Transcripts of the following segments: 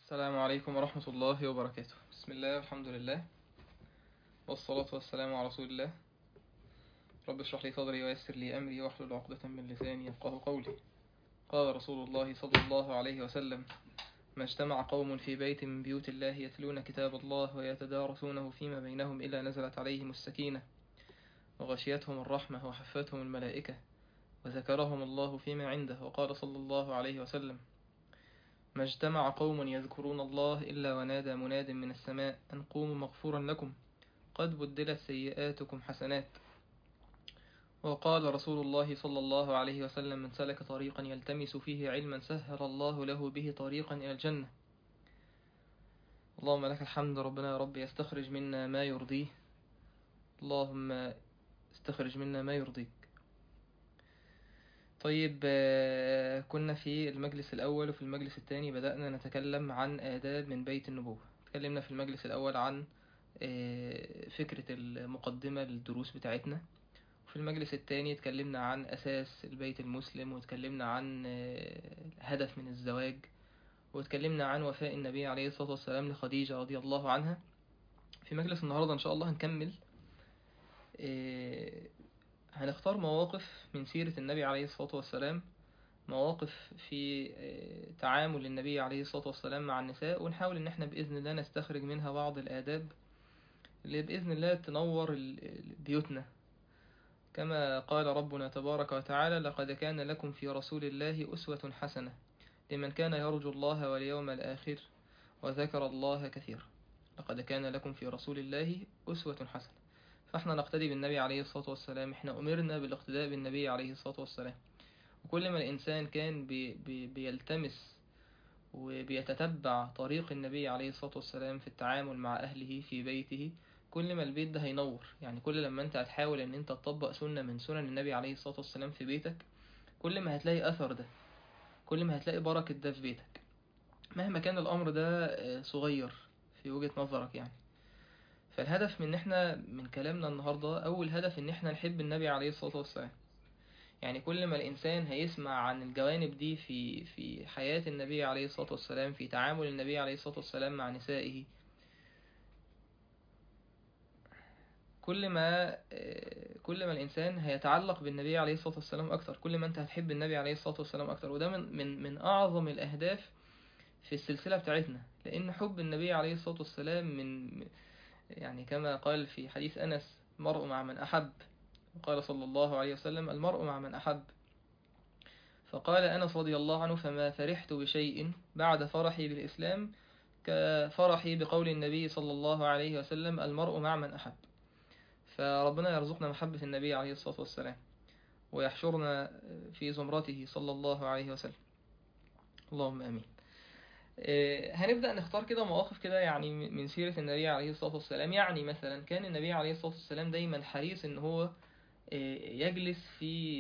السلام عليكم ورحمة الله وبركاته بسم الله والحمد لله والصلاة والسلام على رسول الله رب اشرح لي صدري ويسر لي أمري واحلل عقدة من لساني يفقه قولي قال رسول الله صلى الله عليه وسلم ما اجتمع قوم في بيت من بيوت الله يتلون كتاب الله ويتدارسونه فيما بينهم إلا نزلت عليهم السكينة وغشيتهم الرحمة وحفتهم الملائكة وذكرهم الله فيما عنده وقال صلى الله عليه وسلم ما اجتمع قوم يذكرون الله إلا ونادى مناد من السماء أن قوموا مغفورا لكم قد بدلت سيئاتكم حسنات وقال رسول الله صلى الله عليه وسلم من سلك طريقا يلتمس فيه علما سهل الله له به طريقا إلى الجنة اللهم لك الحمد ربنا يا رب يستخرج منا ما يرضيه اللهم استخرج منا ما يرضيك طيب آه، كنا في المجلس الأول وفي المجلس الثاني بدأنا نتكلم عن آداب من بيت النبوة تكلمنا في المجلس الأول عن آه، فكرة المقدمة للدروس بتاعتنا وفي المجلس الثاني اتكلمنا عن أساس البيت المسلم واتكلمنا عن آه، الهدف من الزواج واتكلمنا عن وفاء النبي عليه الصلاة والسلام لخديجة رضي الله عنها في مجلس النهاردة إن شاء الله هنكمل آه، هنختار مواقف من سيرة النبي عليه الصلاة والسلام مواقف في آه، تعامل النبي عليه الصلاة والسلام مع النساء ونحاول إن احنا بإذن الله نستخرج منها بعض الآداب اللي بإذن الله تنور ال- ال- بيوتنا كما قال ربنا تبارك وتعالى لقد كان لكم في رسول الله أسوة حسنة لمن كان يرجو الله واليوم الآخر وذكر الله كثيرا لقد كان لكم في رسول الله أسوة حسنة فاحنا نقتدي بالنبي عليه الصلاة والسلام احنا أمرنا بالاقتداء بالنبي عليه الصلاة والسلام وكل ما الإنسان كان بي بي بيلتمس وبيتتبع طريق النبي عليه الصلاة والسلام في التعامل مع أهله في بيته كل ما البيت ده هينور يعني كل لما انت هتحاول ان انت تطبق سنة من سنن النبي عليه الصلاة والسلام في بيتك كل ما هتلاقي أثر ده كل ما هتلاقي بركة ده في بيتك مهما كان الأمر ده آه، صغير في وجهة نظرك يعني فالهدف من احنا من كلامنا النهاردة أول هدف ان احنا نحب النبي عليه الصلاة والسلام يعني كل ما الإنسان هيسمع عن الجوانب دي في في حياة النبي عليه الصلاة والسلام في تعامل النبي عليه الصلاة والسلام مع نسائه كل ما آه، كل ما الإنسان هيتعلق بالنبي عليه الصلاة والسلام أكتر كل ما أنت هتحب النبي عليه الصلاة والسلام أكتر وده من من من أعظم الأهداف في السلسلة بتاعتنا لأن حب النبي عليه الصلاة والسلام من يعني كما قال في حديث أنس المرء مع من أحب وقال صلى الله عليه وسلم المرء مع من أحب فقال أنس رضي الله عنه فما فرحت بشيء بعد فرحي بالإسلام كفرحي بقول النبي صلى الله عليه وسلم المرء مع من أحب فربنا يرزقنا محبة النبي عليه الصلاة والسلام ويحشرنا في زمرته صلى الله عليه وسلم اللهم آمين آه، هنبدأ نختار كده مواقف كده يعني من سيرة النبي عليه الصلاة والسلام يعني مثلا كان النبي عليه الصلاة والسلام دايما حريص ان هو آه، يجلس في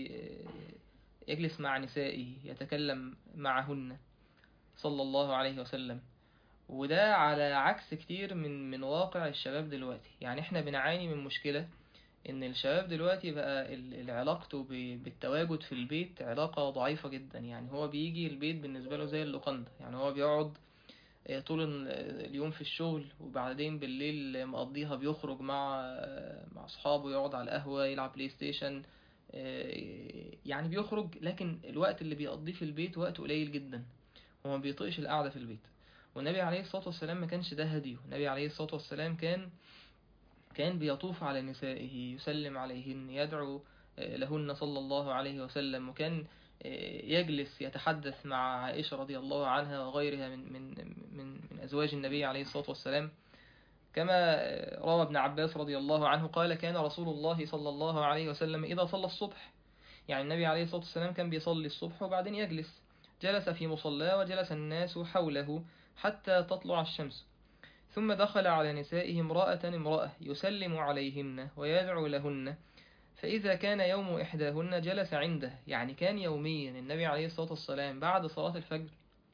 آه، يجلس مع نسائه يتكلم معهن صلى الله عليه وسلم وده على عكس كتير من من واقع الشباب دلوقتي يعني احنا بنعاني من مشكلة ان الشباب دلوقتي بقى ال- ال- علاقته ب- بالتواجد في البيت علاقة ضعيفة جدا يعني هو بيجي البيت بالنسبة له زي اللوكاندا يعني هو بيقعد آه، طول ال- اليوم في الشغل وبعدين بالليل مقضيها بيخرج مع آه، مع أصحابه يقعد على القهوة يلعب بلاي ستيشن آه، يعني بيخرج لكن الوقت اللي بيقضيه في البيت وقت قليل جدا هو ما بيطيقش القعدة في البيت والنبي عليه الصلاة والسلام ما كانش ده هديه النبي عليه الصلاة والسلام كان كان بيطوف على نسائه يسلم عليهن يدعو آه، لهن صلى الله عليه وسلم وكان آه، يجلس يتحدث مع عائشة رضي الله عنها وغيرها من من من من أزواج النبي عليه الصلاة والسلام كما آه، روى ابن عباس رضي الله عنه قال كان رسول الله صلى الله عليه وسلم إذا صلى الصبح يعني النبي عليه الصلاة والسلام كان بيصلي الصبح وبعدين يجلس جلس في مصلاه وجلس الناس حوله حتى تطلع الشمس ثم دخل على نسائه امرأة امرأة يسلم عليهن ويدعو لهن فإذا كان يوم إحداهن جلس عنده يعني كان يوميا النبي عليه الصلاة والسلام بعد صلاة الفجر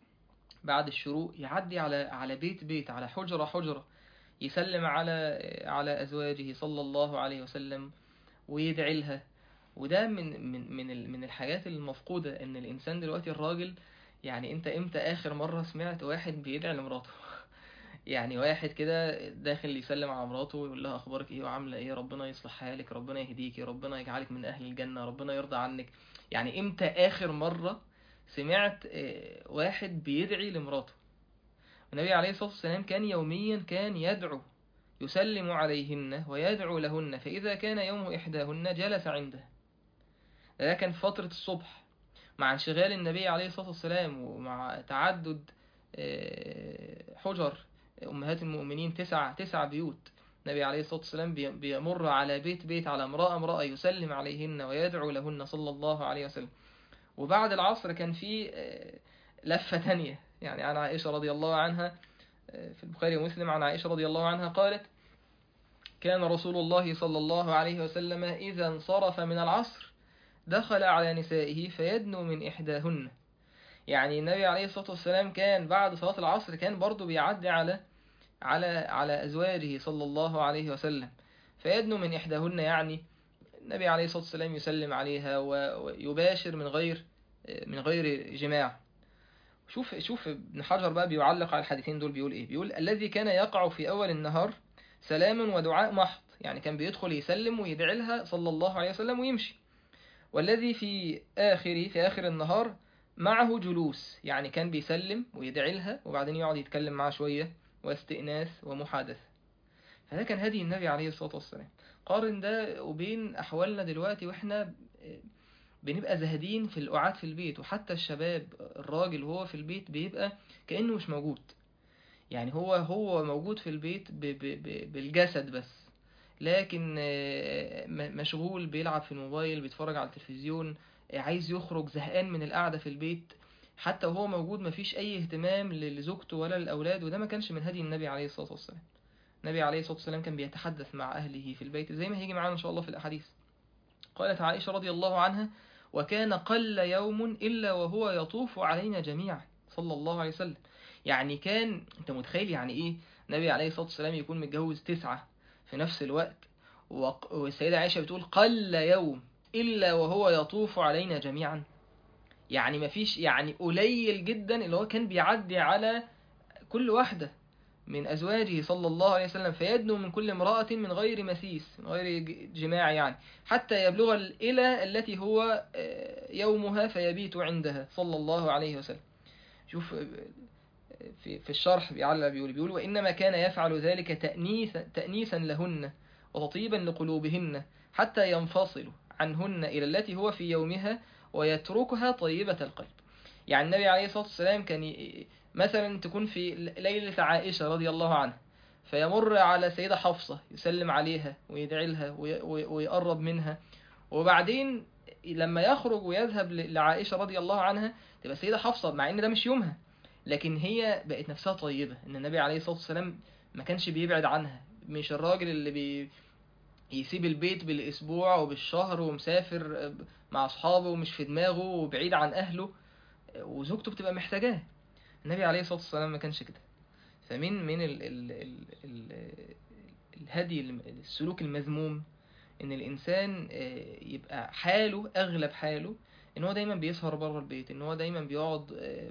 بعد الشروق يعدي على على بيت بيت على حجرة حجرة يسلم على على أزواجه صلى الله عليه وسلم ويدعي لها وده من من من ال- من الحاجات المفقودة إن الإنسان دلوقتي الراجل يعني انت امتى اخر مرة سمعت واحد بيدعي لمراته يعني واحد كده داخل يسلم على مراته ويقول لها اخبارك ايه وعامله ايه ربنا يصلح حالك ربنا يهديكي ربنا يجعلك من اهل الجنه ربنا يرضى عنك يعني امتى اخر مره سمعت آه، واحد بيدعي لمراته النبي عليه الصلاه والسلام كان يوميا كان يدعو يسلم عليهن ويدعو لهن فاذا كان يوم احداهن جلس عندها ده كان في فتره الصبح مع انشغال النبي عليه الصلاه والسلام ومع تعدد آه، حجر أمهات المؤمنين تسع تسع بيوت النبي عليه الصلاة والسلام بي- بيمر على بيت بيت على امرأة امرأة يسلم عليهن ويدعو لهن صلى الله عليه وسلم وبعد العصر كان في آه، لفة تانية يعني عن عائشة رضي الله عنها آه، في البخاري ومسلم عن عائشة رضي الله عنها قالت كان رسول الله صلى الله عليه وسلم إذا انصرف من العصر دخل على نسائه فيدنو من إحداهن يعني النبي عليه الصلاة والسلام كان بعد صلاة العصر كان برضو بيعدي على على على أزواجه صلى الله عليه وسلم فيدنو من إحداهن يعني النبي عليه الصلاة والسلام يسلم عليها و- ويباشر من غير من غير جماع شوف شوف ابن حجر بقى بيعلق على الحديثين دول بيقول ايه بيقول الذي كان يقع في أول النهار سلام ودعاء محض يعني كان بيدخل يسلم ويدعي لها صلى الله عليه وسلم ويمشي والذي في آخر في آخر النهار معه جلوس يعني كان بيسلم ويدعي لها وبعدين يقعد يتكلم معها شوية واستئناس ومحادثة فده كان هدي النبي عليه الصلاة والسلام قارن ده وبين أحوالنا دلوقتي وإحنا بنبقى زاهدين في القعاد في البيت وحتى الشباب الراجل وهو في البيت بيبقى كأنه مش موجود يعني هو هو موجود في البيت ب ب ب بالجسد بس لكن آه، م- مشغول بيلعب في الموبايل بيتفرج على التلفزيون آه، عايز يخرج زهقان من القعدة في البيت حتى وهو موجود مفيش أي اهتمام ل- لزوجته ولا للأولاد وده ما كانش من هدي النبي عليه الصلاة والسلام النبي عليه الصلاة والسلام كان بيتحدث مع أهله في البيت زي ما هيجي معانا إن شاء الله في الأحاديث قالت عائشة رضي الله عنها وكان قل يوم إلا وهو يطوف علينا جميعا صلى الله عليه وسلم يعني كان انت متخيل يعني ايه النبي عليه الصلاة والسلام يكون متجوز تسعة في نفس الوقت وق- والسيدة عائشة بتقول قل يوم إلا وهو يطوف علينا جميعا يعني مفيش يعني قليل جدا اللي هو كان بيعدي على كل واحدة من أزواجه صلى الله عليه وسلم فيدنو من كل امرأة من غير مسيس من غير ج- جماع يعني حتى يبلغ الإلى التي هو آه، يومها فيبيت عندها صلى الله عليه وسلم شوف آه، في في الشرح بيعلق بيقول بيقول وإنما كان يفعل ذلك تأنيسا تأنيسا لهن وتطيبا لقلوبهن حتى ينفصلوا عنهن إلى التي هو في يومها ويتركها طيبة القلب يعني النبي عليه الصلاة والسلام كان ي- مثلا تكون في ليلة عائشة رضي الله عنها فيمر على سيدة حفصة يسلم عليها ويدعي لها وي- وي- ويقرب منها وبعدين لما يخرج ويذهب ل- لعائشة رضي الله عنها تبقى السيدة حفصة مع ان ده مش يومها لكن هي بقت نفسها طيبة ان النبي عليه الصلاة والسلام ما كانش بيبعد عنها مش الراجل اللي بي يسيب البيت بالاسبوع وبالشهر ومسافر مع اصحابه ومش في دماغه وبعيد عن اهله وزوجته بتبقى محتاجاه النبي عليه الصلاة والسلام ما كانش كده فمن من ال ال ال ال الهدي الم- السلوك المذموم ان الانسان آه، يبقى حاله اغلب حاله ان هو دايما بيسهر بره البيت ان هو دايما بيقعد آه،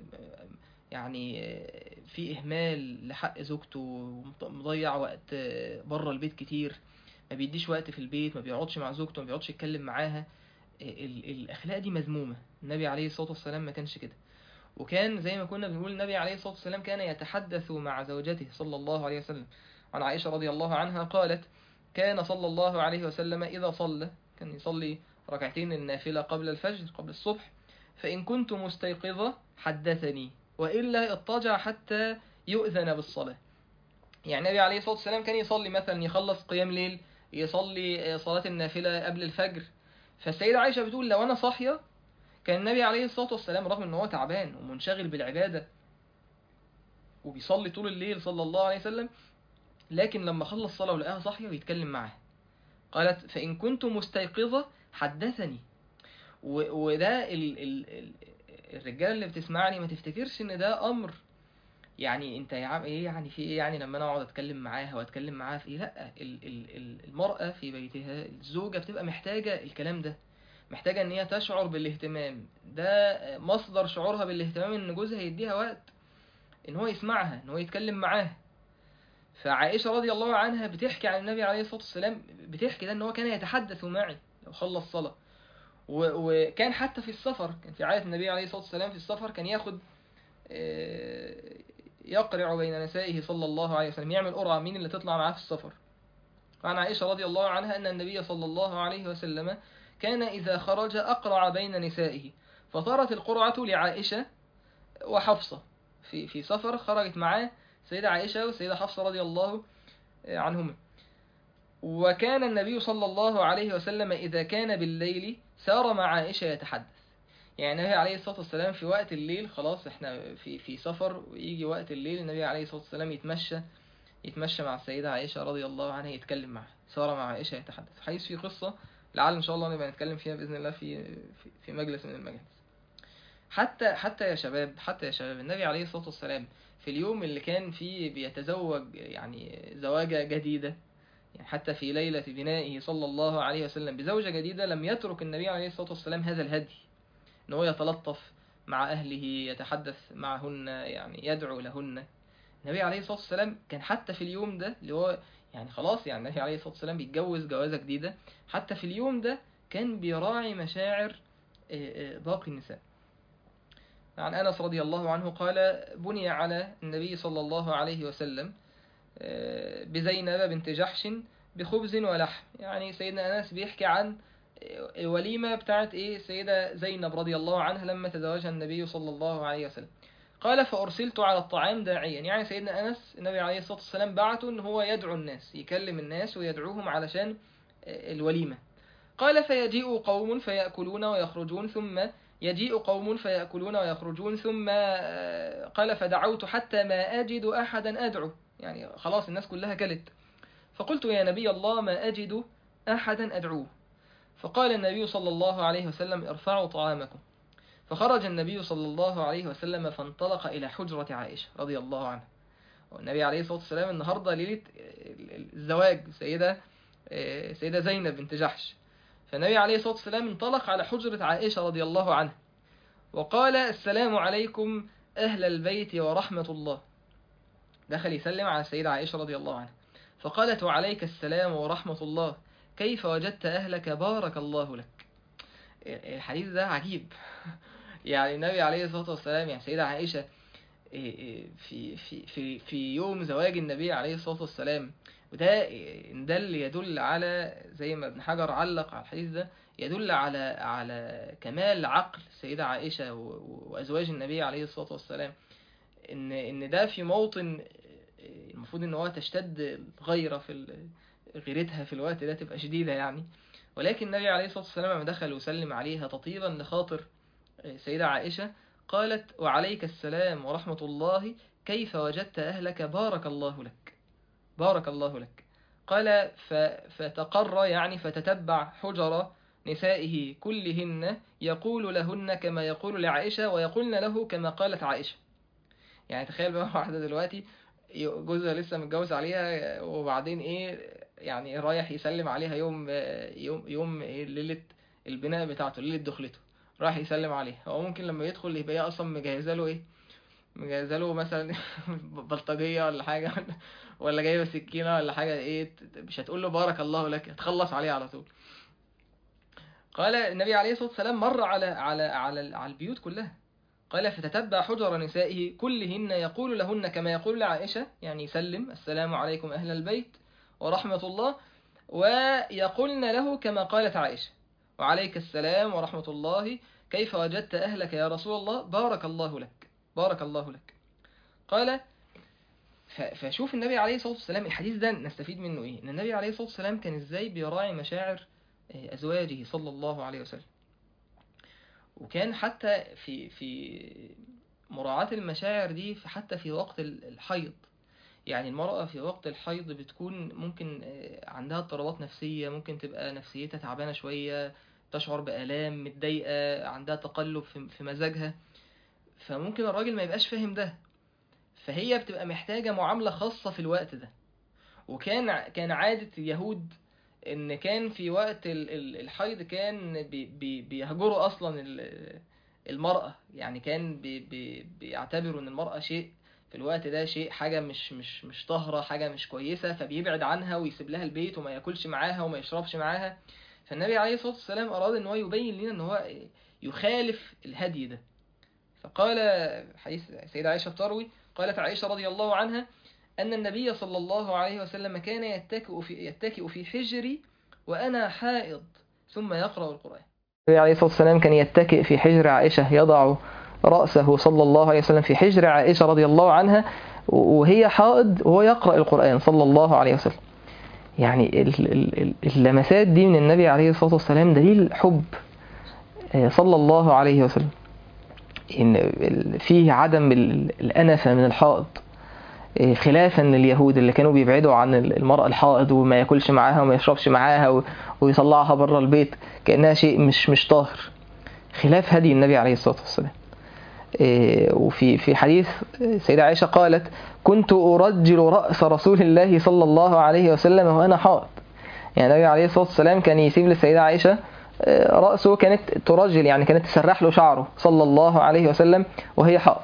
يعني آه، في اهمال لحق زوجته ومضيع وقت بره البيت كتير ما بيديش وقت في البيت ما بيقعدش مع زوجته ما بيقعدش يتكلم معاها ال- الاخلاق دي مذمومه النبي عليه الصلاه والسلام ما كانش كده وكان زي ما كنا بنقول النبي عليه الصلاه والسلام كان يتحدث مع زوجته صلى الله عليه وسلم عن عائشه رضي الله عنها قالت كان صلى الله عليه وسلم اذا صلى كان يصلي ركعتين النافله قبل الفجر قبل الصبح فان كنت مستيقظه حدثني والا اضطجع حتى يؤذن بالصلاه يعني النبي عليه الصلاه والسلام كان يصلي مثلا يخلص قيام ليل يصلي صلاه النافله قبل الفجر فالسيدة عائشة بتقول لو أنا صاحية كان النبي عليه الصلاة والسلام رغم إن هو تعبان ومنشغل بالعبادة وبيصلي طول الليل صلى الله عليه وسلم لكن لما خلص صلاة ولقاها صاحية ويتكلم معاها قالت فإن كنت مستيقظة حدثني و- وده ال ال ال الرجال اللي بتسمعني ما تفتكرش إن ده أمر يعني انت يا عم ايه يعني في ايه يعني لما انا اقعد اتكلم معاها واتكلم معاها في ايه لا ال ال ال المرأة في بيتها الزوجة بتبقى محتاجة الكلام ده محتاجة ان هي تشعر بالاهتمام ده مصدر شعورها بالاهتمام ان جوزها يديها وقت ان هو يسمعها ان هو يتكلم معاها فعائشة رضي الله عنها بتحكي عن النبي عليه الصلاة والسلام بتحكي ده ان هو كان يتحدث معي لو خلص صلاة و- وكان حتى في السفر كان في عادة النبي عليه الصلاة والسلام في السفر كان ياخد آه، يقرع بين نسائه صلى الله عليه وسلم يعمل قرعة مين اللي تطلع معاه في السفر وعن عائشة رضي الله عنها أن النبي صلى الله عليه وسلم كان إذا خرج أقرع بين نسائه فصارت القرعة لعائشة وحفصة في في سفر خرجت معاه سيدة عائشة والسيدة حفصة رضي الله عنهما وكان النبي صلى الله عليه وسلم إذا كان بالليل سار مع عائشة يتحدث يعني النبي عليه الصلاة والسلام في وقت الليل خلاص احنا في في سفر ويجي وقت الليل النبي عليه الصلاة والسلام يتمشى يتمشى مع السيدة عائشة رضي الله عنها يتكلم معها سار مع عائشة يتحدث حديث في قصة لعل إن شاء الله نبقى نتكلم فيها بإذن الله في في, في مجلس من المجالس حتى حتى يا شباب حتى يا شباب النبي عليه الصلاة والسلام في اليوم اللي كان فيه بيتزوج يعني زواجة جديدة يعني حتى في ليلة بنائه صلى الله عليه وسلم بزوجة جديدة لم يترك النبي عليه الصلاة والسلام هذا الهدي ان هو يتلطف مع أهله يتحدث معهن يعني يدعو لهن النبي عليه الصلاة والسلام كان حتى في اليوم ده اللي هو يعني خلاص يعني النبي عليه الصلاة والسلام بيتجوز جوازة جديدة حتى في اليوم ده كان بيراعي مشاعر آه، آه، باقي النساء عن أنس رضي الله عنه قال بني على النبي صلى الله عليه وسلم آه، بزينب بنت جحش بخبز ولحم يعني سيدنا أنس بيحكي عن آه، وليمة بتاعت إيه سيدة زينب رضي الله عنها لما تزوجها النبي صلى الله عليه وسلم قال فأرسلت على الطعام داعيا يعني سيدنا أنس النبي عليه الصلاة والسلام بعته إن هو يدعو الناس يكلم الناس ويدعوهم علشان آه، الوليمة قال فيجيء قوم فيأكلون ويخرجون ثم يجيء قوم فيأكلون ويخرجون ثم آه، قال فدعوت حتى ما أجد أحدا أدعو يعني خلاص الناس كلها كلت فقلت يا نبي الله ما أجد أحدا أدعوه فقال النبي صلى الله عليه وسلم ارفعوا طعامكم فخرج النبي صلى الله عليه وسلم فانطلق إلى حجرة عائشة رضي الله عنها والنبي عليه الصلاة والسلام النهاردة ليلة الزواج سيدة سيدة زينب بنت جحش فالنبي عليه الصلاة والسلام انطلق على حجرة عائشة رضي الله عنها وقال السلام عليكم أهل البيت ورحمة الله دخل يسلم على السيدة عائشة رضي الله عنها فقالت وعليك السلام ورحمة الله كيف وجدت أهلك بارك الله لك الحديث ده عجيب يعني النبي عليه الصلاة والسلام يعني سيدة عائشة في في في في يوم زواج النبي عليه الصلاة والسلام وده ده اللي يدل على زي ما ابن حجر علق على الحديث ده يدل على على كمال عقل السيدة عائشة وأزواج النبي عليه الصلاة والسلام إن إن ده في موطن المفروض إن هو تشتد الغيرة في غيرتها في الوقت ده تبقى شديدة يعني ولكن النبي عليه الصلاة والسلام لما دخل وسلم عليها تطيبا لخاطر السيدة عائشة قالت وعليك السلام ورحمة الله كيف وجدت أهلك بارك الله لك بارك الله لك قال فتقر يعني فتتبع حجر نسائه كلهن يقول لهن كما يقول لعائشة ويقولن له كما قالت عائشة يعني تخيل بقى واحدة دلوقتي جوزها لسه متجوز عليها وبعدين ايه يعني رايح يسلم عليها يوم يوم يوم إيه ليلة البناء بتاعته ليلة دخلته راح يسلم عليها هو ممكن لما يدخل يبقى هي اصلا مجهزه له ايه مجهزه له مثلا بلطجيه ولا حاجه ولا جايبه سكينه ولا حاجه ايه مش هتقول له بارك الله لك هتخلص عليه على طول قال النبي عليه الصلاه والسلام مر على على على على البيوت كلها قال فتتبع حجر نسائه كلهن يقول لهن كما يقول لعائشه يعني يسلم السلام عليكم اهل البيت ورحمه الله ويقولن له كما قالت عائشه وعليك السلام ورحمه الله كيف وجدت أهلك يا رسول الله بارك الله لك بارك الله لك قال فشوف النبي عليه الصلاة والسلام الحديث ده نستفيد منه إيه إن النبي عليه الصلاة والسلام كان إزاي بيراعي مشاعر أزواجه صلى الله عليه وسلم وكان حتى في في مراعاة المشاعر دي حتى في وقت الحيض يعني المرأة في وقت الحيض بتكون ممكن عندها اضطرابات نفسية ممكن تبقى نفسيتها تعبانة شوية تشعر بآلام متضايقة عندها تقلب في مزاجها فممكن الراجل ما يبقاش فاهم ده فهي بتبقى محتاجة معاملة خاصة في الوقت ده وكان كان عادة اليهود ان كان في وقت ال- ال- الحيض كان بي بي بيهجروا اصلا ال- المرأة يعني كان بي بي بيعتبروا ان المرأة شيء في الوقت ده شيء حاجة مش مش مش طاهرة حاجة مش كويسة فبيبعد عنها ويسيب لها البيت وما ياكلش معاها وما يشربش معاها فالنبي عليه الصلاة والسلام أراد ان هو يبين لنا ان هو يخالف الهدي ده فقال حديث سيدة عائشة بتروي قالت عائشة رضي الله عنها أن النبي صلى الله عليه وسلم كان يتكئ في, يتكئ في حجري وأنا حائض ثم يقرأ القرآن النبي عليه الصلاة والسلام كان يتكئ في حجر عائشة يضع رأسه صلى الله عليه وسلم في حجر عائشة رضي الله عنها وهي حائض وهو يقرأ القرآن صلى الله عليه وسلم يعني ال- ال- ال- اللمسات دي من النبي عليه الصلاة والسلام دليل حب آه، صلى الله عليه وسلم إن ال- فيه عدم ال- الأنفة من الحائض آه، خلافا لليهود اللي كانوا بيبعدوا عن المرأة الحائض وما ياكلش معاها وما يشربش معاها و- ويطلعها بره البيت كأنها شيء مش مش طاهر خلاف هدي النبي عليه الصلاة والسلام إيه، وفي في حديث سيدة عائشة قالت كنت أرجل رأس رسول الله صلى الله عليه وسلم وأنا حائض يعني النبي عليه الصلاة والسلام كان يسيب للسيدة عائشة آه، رأسه كانت ترجل يعني كانت تسرح له شعره صلى الله عليه وسلم وهي حائض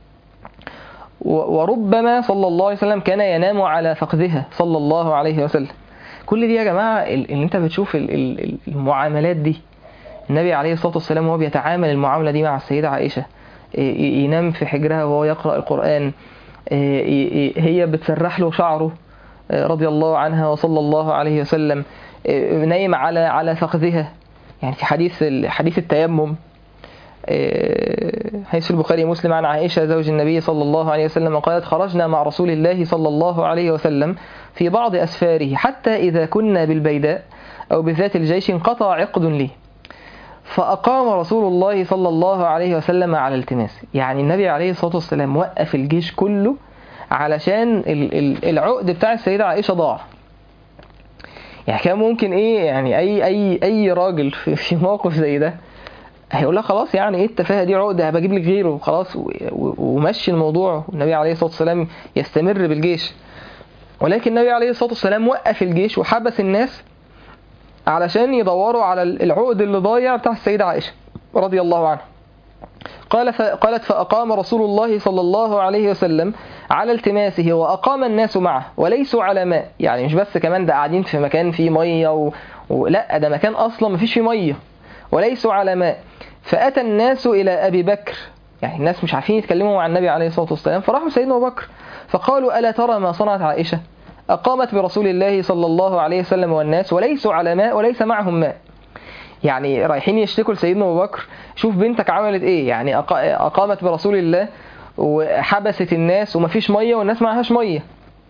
و- وربما صلى الله عليه وسلم كان ينام على فخذها صلى الله عليه وسلم كل دي يا جماعة ال- اللي انت بتشوف ال- ال- ال- المعاملات دي النبي عليه الصلاة والسلام وهو بيتعامل المعاملة دي مع السيدة عائشة ي- ي- ينام في حجرها وهو يقرأ القرآن ي- ي- هي بتسرح له شعره رضي الله عنها وصلى الله عليه وسلم نايم على على فخذها يعني في حديث ال- حديث التيمم حديث البخاري ومسلم عن عائشة زوج النبي صلى الله عليه وسلم قالت خرجنا مع رسول الله صلى الله عليه وسلم في بعض أسفاره حتى إذا كنا بالبيداء أو بذات الجيش انقطع عقد لي فأقام رسول الله صلى الله عليه وسلم على التماس يعني النبي عليه الصلاة والسلام وقف الجيش كله علشان ال- ال- العقد بتاع السيدة عائشة ضاع يعني كان ممكن ايه يعني اي اي اي راجل في, في موقف زي ده هيقول لها خلاص يعني ايه التفاهه دي عقد هبقى اجيب لك غيره خلاص و- و- ومشي الموضوع والنبي عليه الصلاه والسلام يستمر بالجيش ولكن النبي عليه الصلاه والسلام وقف الجيش وحبس الناس علشان يدوروا على العقد اللي ضايع بتاع السيده عائشه رضي الله عنها قال ف... قالت فأقام رسول الله صلى الله عليه وسلم على التماسه وأقام الناس معه وليسوا على ماء يعني مش بس كمان ده قاعدين في مكان فيه مية و... و... لا ده مكان أصلا مفيش فيه مية وليسوا على ماء فأتى الناس إلى أبي بكر يعني الناس مش عارفين يتكلموا مع النبي عليه الصلاة والسلام فراحوا سيدنا أبو بكر فقالوا ألا ترى ما صنعت عائشة أقامت برسول الله صلى الله عليه وسلم والناس وليسوا على ماء وليس معهم ماء يعني رايحين يشتكوا لسيدنا ابو بكر شوف بنتك عملت ايه يعني أق- اقامت برسول الله وحبست الناس ومفيش ميه والناس معهاش ميه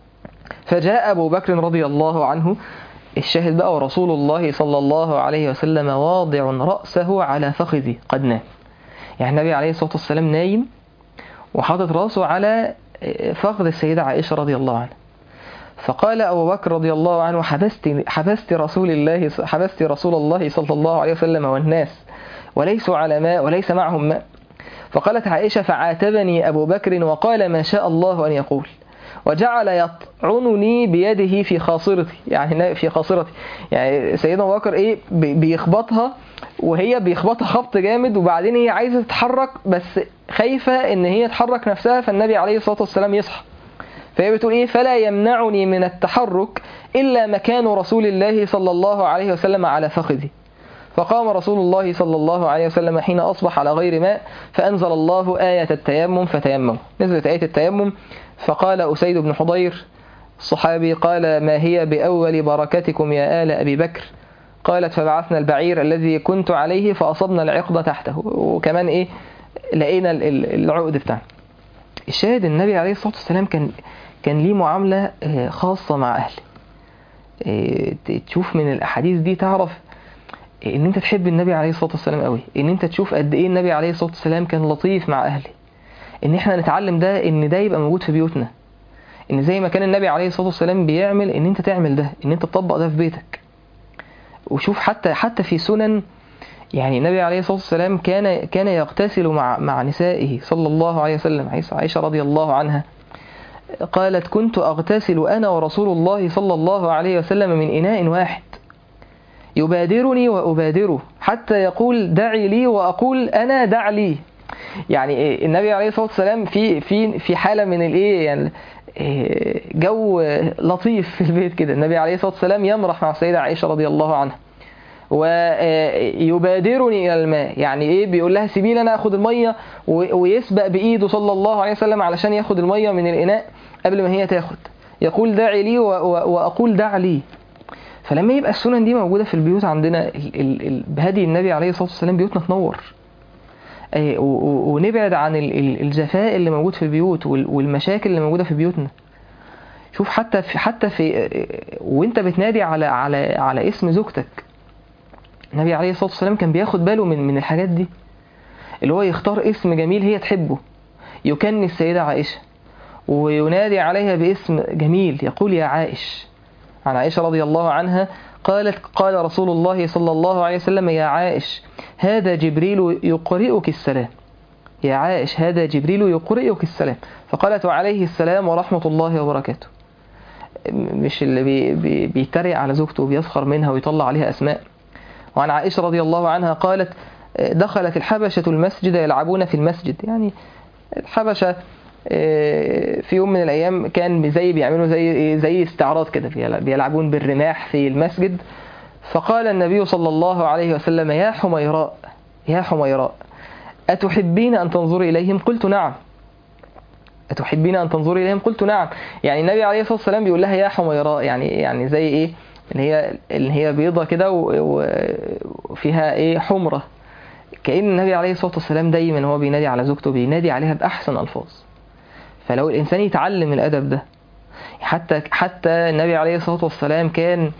فجاء ابو بكر رضي الله عنه الشاهد بقى ورسول الله صلى الله عليه وسلم واضع رأسه على فخذه قد نام يعني النبي عليه الصلاة والسلام نايم وحاطط راسه على فخذ السيدة عائشة رضي الله عنها فقال أبو بكر رضي الله عنه حبست حبست رسول الله حبست رسول الله صلى الله عليه وسلم والناس وليسوا على ماء وليس معهم ماء فقالت عائشة فعاتبني أبو بكر وقال ما شاء الله أن يقول وجعل يطعنني بيده في خاصرتي يعني في خاصرتي يعني سيدنا أبو بكر إيه بي- بيخبطها وهي بيخبطها خبط جامد وبعدين هي عايزة تتحرك بس خايفة إن هي تحرك نفسها فالنبي عليه الصلاة والسلام يصحى فهي بتقول ايه فلا يمنعني من التحرك الا مكان رسول الله صلى الله عليه وسلم على فخذي فقام رسول الله صلى الله عليه وسلم حين اصبح على غير ماء فانزل الله آية التيمم فتيمموا نزلت آية التيمم فقال أسيد بن حضير الصحابي قال ما هي بأول بركتكم يا آل أبي بكر قالت فبعثنا البعير الذي كنت عليه فأصبنا العقد تحته وكمان إيه لقينا ال- ال- العقد بتاعنا الشاهد النبي عليه الصلاة والسلام كان كان ليه معاملة آه، خاصة مع أهله آه، ت- تشوف من الأحاديث دي تعرف إن أنت تحب النبي عليه الصلاة والسلام قوي إن أنت تشوف قد إيه النبي عليه الصلاة والسلام كان لطيف مع أهله إن إحنا نتعلم ده إن ده يبقى موجود في بيوتنا إن زي ما كان النبي عليه الصلاة والسلام بيعمل إن أنت تعمل ده إن أنت تطبق ده في بيتك وشوف حتى حتى في سنن يعني النبي عليه الصلاة والسلام كان كان يغتسل مع مع نسائه صلى الله عليه وسلم عائشة- عائشة رضي الله عنها قالت كنت أغتسل أنا ورسول الله صلى الله عليه وسلم من إناء واحد يبادرني وأبادره حتى يقول دعي لي وأقول أنا دع لي يعني إيه النبي عليه الصلاة والسلام في في في حالة من الإيه يعني إيه جو لطيف في البيت كده النبي عليه الصلاة والسلام يمرح مع السيدة عائشة رضي الله عنها ويبادرني الى الماء يعني ايه بيقول لها سيبي لي انا اخد الميه ويسبق بايده صلى الله عليه وسلم علشان ياخد الميه من الاناء قبل ما هي تاخد يقول دعي لي واقول دع لي فلما يبقى السنن دي موجوده في البيوت عندنا بهدي النبي عليه الصلاه والسلام بيوتنا تنور ونبعد عن الجفاء اللي موجود في البيوت والمشاكل اللي موجوده في بيوتنا شوف حتى في حتى في وانت بتنادي على على على اسم زوجتك النبي عليه الصلاه والسلام كان بياخد باله من من الحاجات دي اللي هو يختار اسم جميل هي تحبه يكني السيده عائشه وينادي عليها باسم جميل يقول يا عائش عن عائشه رضي الله عنها قالت قال رسول الله صلى الله عليه وسلم يا عائش هذا جبريل يقرئك السلام يا عائش هذا جبريل يقرئك السلام فقالت وعليه السلام ورحمة الله وبركاته مش اللي بي بي بيتريق على زوجته وبيسخر منها ويطلع عليها أسماء وعن عائشة رضي الله عنها قالت دخلت الحبشة المسجد يلعبون في المسجد يعني الحبشة في يوم من الأيام كان زي بيعملوا زي زي استعراض كده بيلعبون بالرماح في المسجد فقال النبي صلى الله عليه وسلم يا حميراء يا حميراء أتحبين أن تنظري إليهم قلت نعم أتحبين أن تنظري إليهم قلت نعم يعني النبي عليه الصلاة والسلام بيقول لها يا حميراء يعني يعني زي إيه اللي هي اللي هي بيضة كده وفيها إيه حمرة كأن النبي عليه الصلاة والسلام دايما هو بينادي على زوجته بينادي عليها بأحسن ألفاظ فلو الإنسان يتعلم الأدب ده حتى حتى النبي عليه الصلاة والسلام كان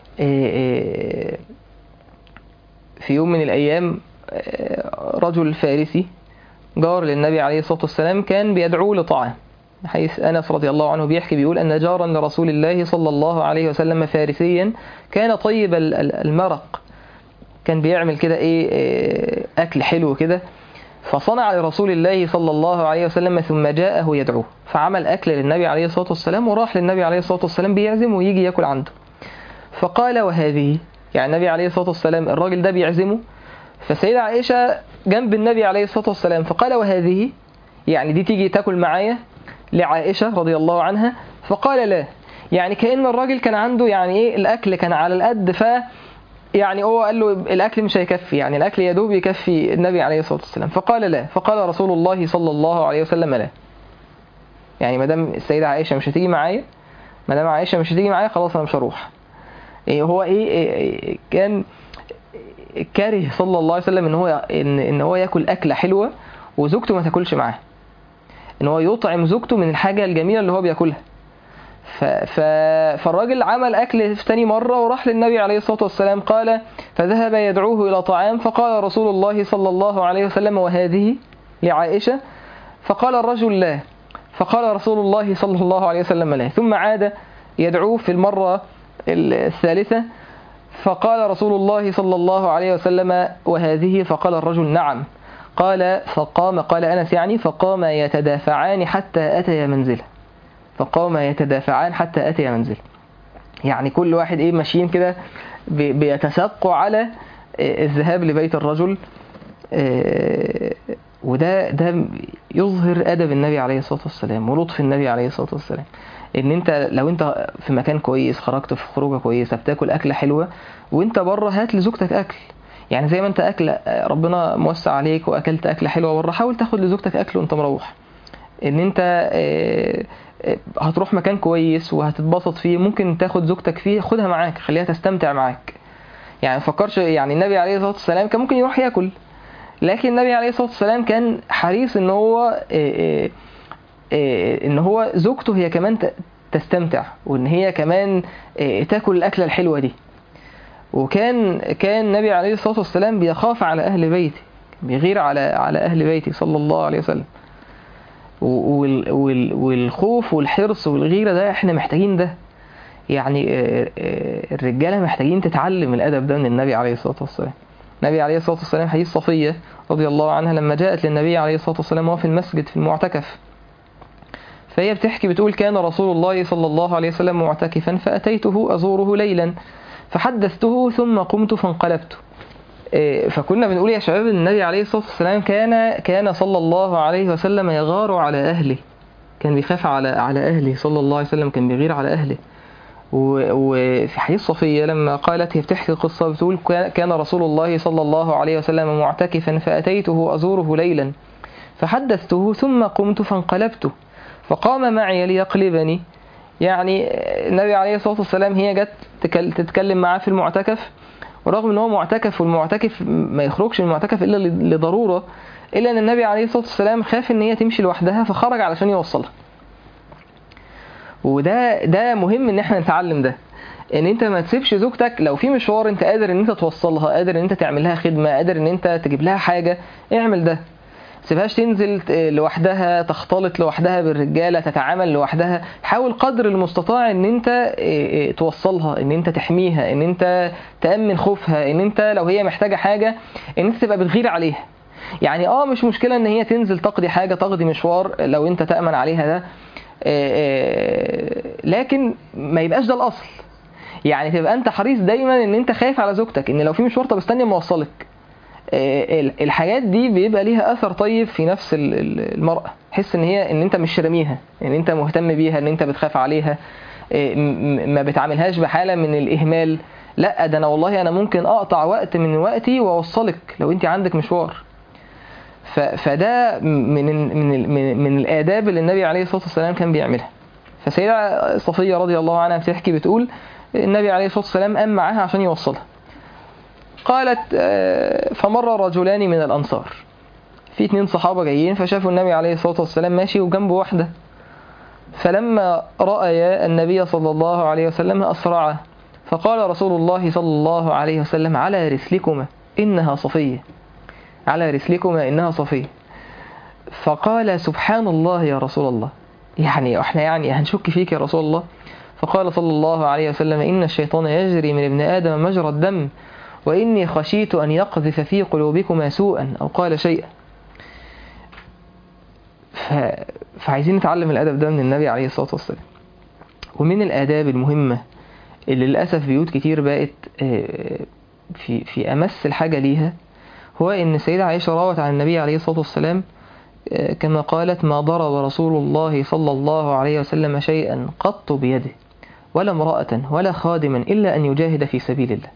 في يوم من الأيام رجل فارسي جار للنبي عليه الصلاة والسلام كان بيدعوه لطعام حيث أنس رضي الله عنه بيحكي بيقول أن جارا لرسول الله صلى الله عليه وسلم فارسيا كان طيب المرق كان بيعمل كده إيه أكل حلو كده فصنع لرسول الله صلى الله عليه وسلم ثم جاءه يدعوه فعمل أكل للنبي عليه الصلاة والسلام وراح للنبي عليه الصلاة والسلام بيعزم ويجي ياكل عنده فقال وهذه يعني النبي عليه الصلاة والسلام الراجل ده بيعزمه فسيدة عائشة جنب النبي عليه الصلاة والسلام فقال وهذه يعني دي تيجي تاكل معايا لعائشة رضي الله عنها فقال لا يعني كأن الراجل كان عنده يعني ايه الأكل كان على القد ف يعني هو قال له الأكل مش هيكفي يعني الأكل يا دوب يكفي النبي عليه الصلاة والسلام فقال لا فقال رسول الله صلى الله عليه وسلم لا يعني ما دام السيدة عائشة مش هتيجي معايا ما دام عائشة مش هتيجي معايا خلاص أنا مش هروح إيه هو إيه, إيه كان كاره صلى الله عليه وسلم ان هو ان, إن هو ياكل اكله حلوه وزوجته ما تاكلش معاه ان هو يطعم زوجته من الحاجه الجميله اللي هو بياكلها ف... ف... فالراجل عمل اكل في تاني مره وراح للنبي عليه الصلاه والسلام قال فذهب يدعوه الى طعام فقال رسول الله صلى الله عليه وسلم وهذه لعائشه فقال الرجل لا فقال رسول الله صلى الله عليه وسلم لا ثم عاد يدعوه في المره الثالثه فقال رسول الله صلى الله عليه وسلم وهذه فقال الرجل نعم قال فقام قال أنس يعني فقام يتدافعان حتى أتيا منزله فقام يتدافعان حتى أتيا منزله يعني كل واحد ايه ماشيين كده بيتسقوا على الذهاب لبيت الرجل وده ده يظهر أدب النبي عليه الصلاة والسلام ولطف النبي عليه الصلاة والسلام ان انت لو انت في مكان كويس خرجت في خروجه كويسه بتاكل اكله حلوه وانت بره هات لزوجتك اكل يعني زي ما انت اكل ربنا موسع عليك واكلت اكله حلوه بره حاول تاخد لزوجتك اكل وانت مروح ان انت هتروح مكان كويس وهتتبسط فيه ممكن تاخد زوجتك فيه خدها معاك خليها تستمتع معاك يعني ما فكرش يعني النبي عليه الصلاه والسلام كان ممكن يروح ياكل لكن النبي عليه الصلاه والسلام كان حريص ان هو ان هو زوجته هي كمان تستمتع وان هي كمان تاكل الاكله الحلوه دي وكان كان النبي عليه الصلاه والسلام بيخاف على اهل بيته بيغير على على اهل بيته صلى الله عليه وسلم والخوف والحرص والغيره ده احنا محتاجين ده يعني الرجاله محتاجين تتعلم الادب ده من النبي عليه الصلاه والسلام النبي عليه الصلاه والسلام حديث صفيه رضي الله عنها لما جاءت للنبي عليه الصلاه والسلام وهو في المسجد في المعتكف فهي بتحكي بتقول كان رسول الله صلى الله عليه وسلم معتكفا فأتيته أزوره ليلا فحدثته ثم قمت فانقلبت إيه، فكنا بنقول يا شباب إن النبي عليه الصلاة والسلام كان كان صلى الله عليه وسلم يغار على أهله كان بيخاف على على أهله صلى الله عليه وسلم كان بيغير على أهله و- وفي حديث صفية لما قالت هي بتحكي قصة بتقول كان- كان رسول الله صلى الله عليه وسلم معتكفا فأتيته أزوره ليلا فحدثته ثم قمت فانقلبت فقام معي ليقلبني يعني النبي عليه الصلاة والسلام هي جت تكل- تتكلم معاه في المعتكف ورغم ان هو معتكف والمعتكف ما يخرجش من المعتكف الا ل- لضروره الا ان النبي عليه الصلاه والسلام خاف ان هي تمشي لوحدها فخرج علشان يوصلها وده ده مهم ان احنا نتعلم ده ان انت ما تسيبش زوجتك لو في مشوار انت قادر ان انت توصلها قادر ان انت تعمل لها خدمه قادر ان انت تجيب لها حاجه اعمل ده سيبهاش تنزل ت- لوحدها تختلط لوحدها بالرجاله تتعامل لوحدها حاول قدر المستطاع ان انت إيه، إيه، توصلها ان انت تحميها ان انت تامن خوفها ان انت لو هي محتاجه حاجه ان انت تبقى بتغير عليها يعني اه مش مشكله ان هي تنزل تقضي حاجه تقضي مشوار لو انت تامن عليها ده إيه، إيه، لكن ما يبقاش ده الاصل يعني تبقى انت حريص دايما ان انت خايف على زوجتك ان لو في مشوار طب استني اما اوصلك آه، ال- الحاجات دي بيبقى ليها اثر طيب في نفس ال- ال- المرأة تحس ان هي ان انت مش راميها ان انت مهتم بيها ان انت بتخاف عليها آه، م- م- ما بتعاملهاش بحالة من الاهمال لا ده انا والله انا ممكن اقطع وقت من وقتي واوصلك لو انت عندك مشوار ف- فده من ال- من ال- من من الاداب اللي النبي عليه الصلاه والسلام كان بيعملها فسيدة صفيه رضي الله عنها بتحكي بتقول النبي عليه الصلاه والسلام قام معاها عشان يوصلها قالت آه، فمر رجلان من الأنصار في اتنين صحابة جايين فشافوا النبي عليه الصلاة والسلام ماشي وجنبه واحدة فلما رأيا النبي صلى الله عليه وسلم أسرعا فقال رسول الله صلى الله عليه وسلم على رسلكما إنها صفية على رسلكما إنها صفية فقال سبحان الله يا رسول الله يعني احنا يعني هنشك فيك يا رسول الله فقال صلى الله عليه وسلم إن الشيطان يجري من ابن آدم مجرى الدم وإني خشيت أن يقذف في قلوبكما سوءا أو قال شيئا ف... فعايزين نتعلم الأدب ده من النبي عليه الصلاة والسلام ومن الآداب المهمة اللي للأسف بيوت كتير بقت آه، في في أمس الحاجة ليها هو إن السيدة عائشة روت عن النبي عليه الصلاة والسلام آه، كما قالت ما ضرب رسول الله صلى الله عليه وسلم شيئا قط بيده ولا امرأة ولا خادما إلا أن يجاهد في سبيل الله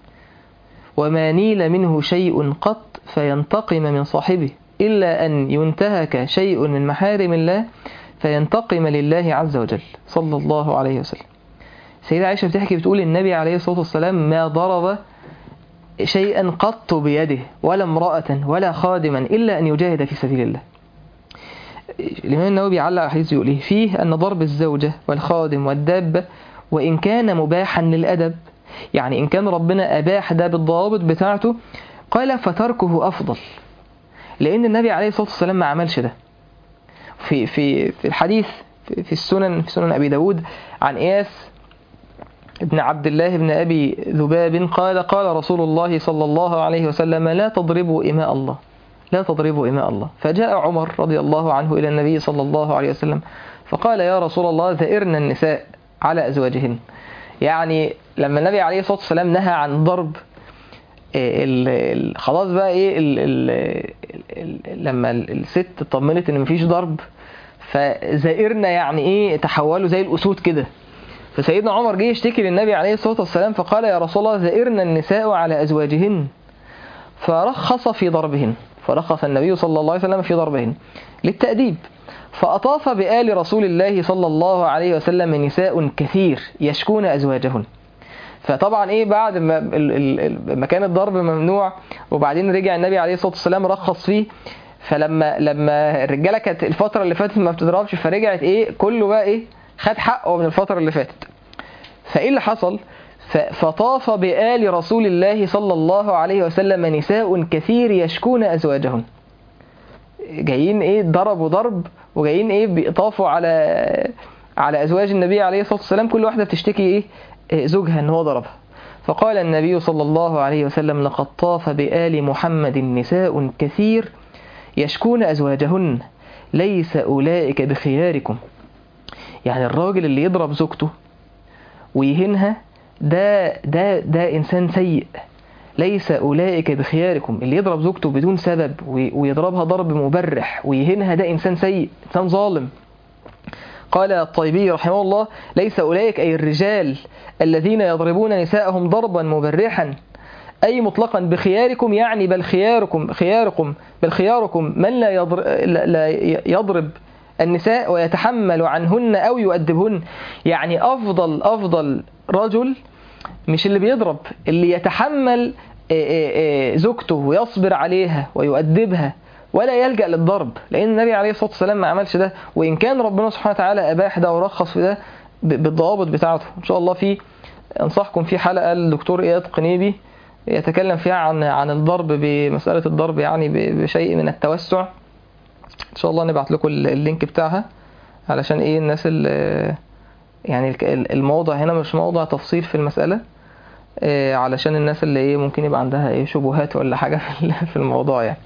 وما نيل منه شيء قط فينتقم من صاحبه إلا أن ينتهك شيء من محارم الله فينتقم لله عز وجل صلى الله عليه وسلم سيدة عائشة بتحكي بتقول النبي عليه الصلاة والسلام ما ضرب شيئا قط بيده ولا امرأة ولا خادما إلا أن يجاهد في سبيل الله الإمام النووي بيعلق على حديث يقول إيه؟ فيه أن ضرب الزوجة والخادم والدابة وإن كان مباحا للأدب يعني إن كان ربنا أباح ده بالضوابط بتاعته قال فتركه أفضل لأن النبي عليه الصلاة والسلام ما عملش ده في في في الحديث في في السنن في سنن أبي داود عن إياس ابن عبد الله بن أبي ذباب قال قال رسول الله صلى الله عليه وسلم لا تضربوا إماء الله لا تضربوا إماء الله فجاء عمر رضي الله عنه إلى النبي صلى الله عليه وسلم فقال يا رسول الله ذئرنا النساء على أزواجهن يعني لما النبي عليه الصلاة والسلام نهى عن ضرب ال ال خلاص بقى ايه ال ال ال لما الست اطمنت ان مفيش ضرب فزائرنا يعني ايه تحولوا زي الاسود كده فسيدنا عمر جه يشتكي للنبي عليه الصلاه والسلام فقال يا رسول الله زائرنا النساء على ازواجهن فرخص في ضربهن فرخص النبي صلى الله عليه وسلم في ضربهن للتأديب فأطاف بآل رسول الله صلى الله عليه وسلم نساء كثير يشكون أزواجهن فطبعا ايه بعد ما ال- ال- ال- ما كان الضرب ممنوع وبعدين رجع النبي عليه الصلاه والسلام رخص فيه فلما لما الرجاله كانت الفتره اللي فاتت ما بتضربش فرجعت ايه كله بقى ايه خد حقه من الفتره اللي فاتت فايه اللي حصل ف- فطاف بآل رسول الله صلى الله عليه وسلم نساء كثير يشكون ازواجهن جايين ايه ضربوا ضرب وجايين ايه بيطافوا على على ازواج النبي عليه الصلاه والسلام كل واحده بتشتكي ايه إيه زوجها ان هو ضربها فقال النبي صلى الله عليه وسلم لقد طاف بآل محمد نساء كثير يشكون أزواجهن ليس أولئك بخياركم يعني الراجل اللي يضرب زوجته ويهينها ده ده ده انسان سيء ليس اولئك بخياركم اللي يضرب زوجته بدون سبب وي- ويضربها ضرب مبرح ويهينها ده انسان سيء انسان ظالم قال الطيبي رحمه الله ليس اولئك اي الرجال الذين يضربون نساءهم ضربا مبرحا أي مطلقا بخياركم يعني بل خياركم خياركم بل خياركم من لا يضرب, لا يضرب النساء ويتحمل عنهن أو يؤدبهن يعني أفضل أفضل رجل مش اللي بيضرب اللي يتحمل آه، آه، آه، زوجته ويصبر عليها ويؤدبها ولا يلجأ للضرب لأن النبي عليه الصلاة والسلام ما عملش ده وإن كان ربنا سبحانه وتعالى أباح ده ورخص في ده ب- بالضوابط بتاعته إن شاء الله في أنصحكم في حلقة الدكتور إياد قنيبي يتكلم فيها عن عن الضرب بمسألة الضرب يعني ب- بشيء من التوسع إن شاء الله نبعت لكم ال- اللينك بتاعها علشان إيه الناس اللي يعني الك- ال- الموضع هنا مش موضع تفصيل في المسألة آه، علشان الناس اللي ايه ممكن يبقى عندها ايه شبهات ولا حاجة في ال- في الموضوع يعني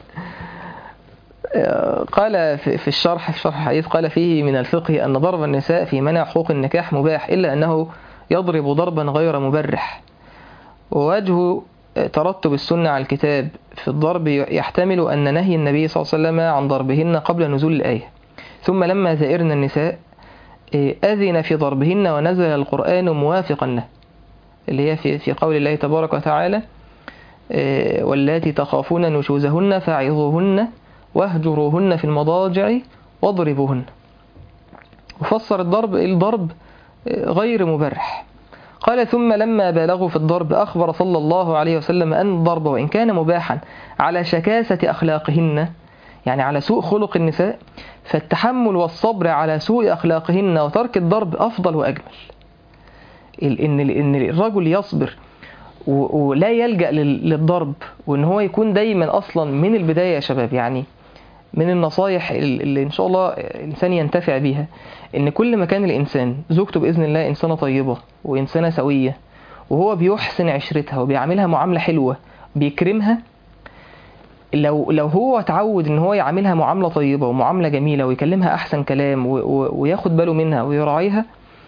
آه، قال في في الشرح في شرح الحديث قال فيه من الفقه أن ضرب النساء في منع حقوق النكاح مباح إلا أنه يضرب ضربا غير مبرح ووجه ترتب السنة على الكتاب في الضرب يحتمل أن نهي النبي صلى الله عليه وسلم عن ضربهن قبل نزول الآية ثم لما زائرن النساء إيه، أذن في ضربهن ونزل القرآن موافقا له اللي هي في في قول الله تبارك وتعالى إيه، واللاتي تخافون نشوزهن فاعظوهن واهجروهن في المضاجع واضربوهن وفسر الضرب الضرب إيه، غير مبرح قال ثم لما بالغوا في الضرب أخبر صلى الله عليه وسلم أن الضرب وإن كان مباحا على شكاسة أخلاقهن يعني على سوء خلق النساء فالتحمل والصبر على سوء أخلاقهن وترك الضرب أفضل وأجمل ال- إن إن الرجل يصبر و- ولا يلجأ لل- للضرب وإن هو يكون دايما أصلا من البداية يا شباب يعني من النصايح ال- اللي إن شاء الله الإنسان ينتفع بيها إن كل ما كان الإنسان زوجته بإذن الله إنسانة طيبة وإنسانة سوية وهو بيحسن عشرتها وبيعاملها معاملة حلوة بيكرمها لو لو هو اتعود ان هو يعاملها معامله طيبه ومعامله جميله ويكلمها احسن كلام و- و- وياخد باله منها ويراعيها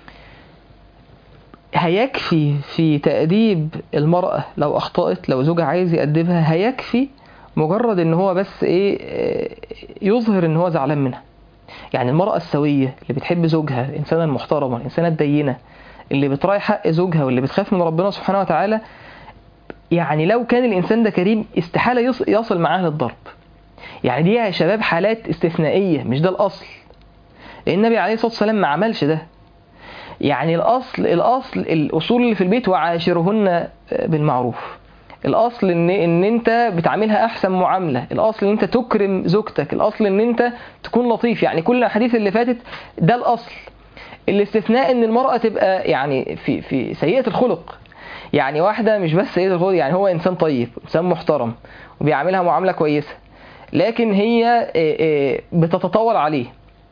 هيكفي في تأديب المرأة لو أخطأت لو زوجها عايز يأدبها هيكفي مجرد ان هو بس ايه آه، يظهر ان هو زعلان منها يعني المرأة السوية اللي بتحب زوجها الإنسانة المحترمة الإنسانة الدينة اللي بتراعي حق زوجها واللي بتخاف من ربنا سبحانه وتعالى يعني لو كان الإنسان ده كريم استحالة يص- يصل معاه للضرب يعني دي يا شباب حالات استثنائية مش ده الأصل لأن النبي عليه الصلاة والسلام ما عملش ده يعني الأصل الأصل الأصول اللي في البيت وعاشرهن بالمعروف الأصل إن إن أنت بتعاملها أحسن معاملة الأصل إن أنت تكرم زوجتك الأصل إن أنت تكون لطيف يعني كل الأحاديث اللي فاتت ده الأصل الاستثناء إن المرأة تبقى يعني في في سيئة الخلق يعني واحدة مش بس سيئة الخلق يعني هو إنسان طيب إنسان محترم وبيعاملها معاملة كويسة لكن هي إيه، إيه، بتتطور عليه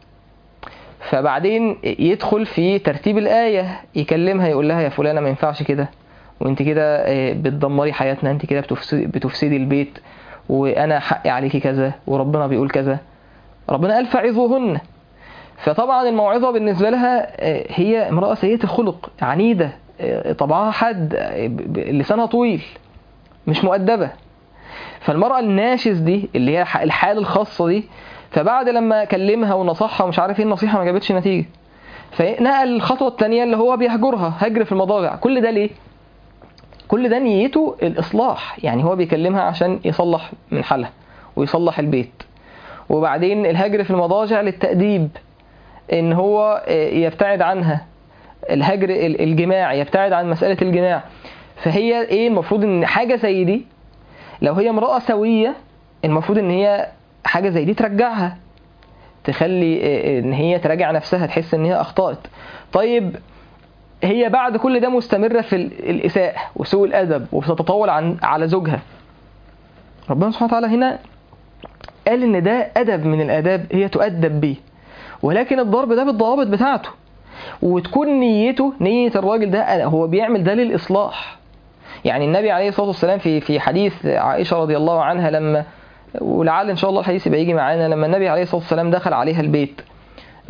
فبعدين يدخل في ترتيب الآية يكلمها يقول لها يا فلانة ما ينفعش كده وانت كده آه، بتدمري حياتنا انت كده بتفسدي, بتفسدي البيت وانا حقي عليكي كذا وربنا بيقول كذا ربنا قال فعظوهن فطبعا الموعظة بالنسبة لها آه، هي امرأة سيئة الخلق عنيدة آه، طبعها حد آه، ب- ب- لسانها طويل مش مؤدبة فالمرأة الناشز دي اللي هي ح- الحالة الخاصة دي فبعد لما كلمها ونصحها ومش عارف ايه النصيحة ما جابتش نتيجة فنقل الخطوة التانية اللي هو بيهجرها هجر في المضاجع كل ده ليه؟ كل ده نيته الإصلاح يعني هو بيكلمها عشان يصلح من حالها ويصلح البيت وبعدين الهجر في المضاجع للتأديب إن هو يبتعد عنها الهجر ال- الجماع يبتعد عن مسألة الجماع فهي إيه المفروض إن حاجة زي دي لو هي امرأة سوية المفروض إن هي حاجة زي دي ترجعها تخلي إيه، إن هي تراجع نفسها تحس إن هي أخطأت طيب هي بعد كل ده مستمرة في ال- الإساءة وسوء الأدب وبتتطاول عن على زوجها ربنا سبحانه وتعالى هنا قال إن ده أدب من الآداب هي تؤدب بيه ولكن الضرب ده بالضوابط بتاعته وتكون نيته نية الراجل ده هو بيعمل ده للإصلاح يعني النبي عليه الصلاة والسلام في في حديث عائشة رضي الله عنها لما ولعل إن شاء الله الحديث يبقى يجي معانا لما النبي عليه الصلاة والسلام دخل عليها البيت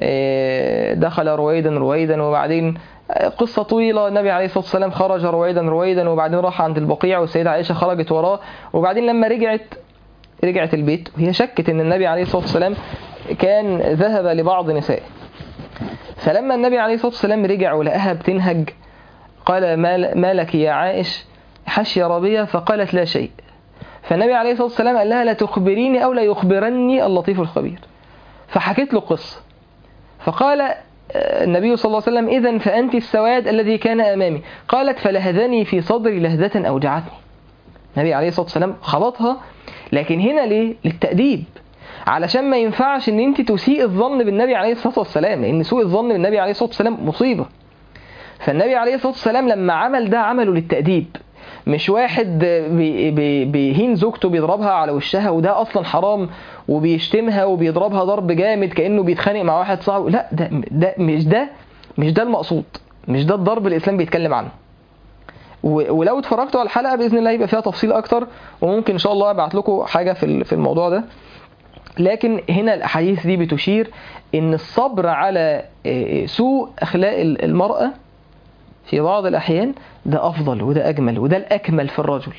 آه، دخل رويدا رويدا وبعدين آه، قصة طويلة النبي عليه الصلاة والسلام خرج رويدا رويدا وبعدين راح عند البقيع والسيدة عائشة خرجت وراه وبعدين لما رجعت رجعت البيت وهي شكت ان النبي عليه الصلاة والسلام كان ذهب لبعض نسائه فلما النبي عليه الصلاة والسلام رجع ولقاها بتنهج قال ما ما لك يا عائش حشي ربية فقالت لا شيء فالنبي عليه الصلاة والسلام قال لها لا تخبريني أو لا يخبرني اللطيف الخبير فحكيت له قصة فقال آه، النبي صلى الله عليه وسلم إذا فأنت السواد الذي كان أمامي قالت فلهذني في صدري لهدة أوجعتني النبي عليه الصلاة والسلام خلطها لكن هنا ليه للتأديب علشان ما ينفعش ان انت تسيء الظن بالنبي عليه الصلاة والسلام لان سوء الظن بالنبي عليه الصلاة والسلام مصيبة فالنبي عليه الصلاة والسلام لما عمل ده عمله للتأديب مش واحد بي- بي- بيهين زوجته بيضربها على وشها وده اصلا حرام وبيشتمها وبيضربها ضرب جامد كانه بيتخانق مع واحد صاحبه لا ده ده مش ده مش ده المقصود مش ده الضرب اللي الاسلام بيتكلم عنه و- ولو اتفرجتوا على الحلقه باذن الله يبقى فيها تفصيل اكتر وممكن ان شاء الله ابعت لكم حاجه في ال- في الموضوع ده لكن هنا الاحاديث دي بتشير ان الصبر على آه، سوء اخلاق ال- المراه في بعض الأحيان ده أفضل وده أجمل وده الأكمل في الرجل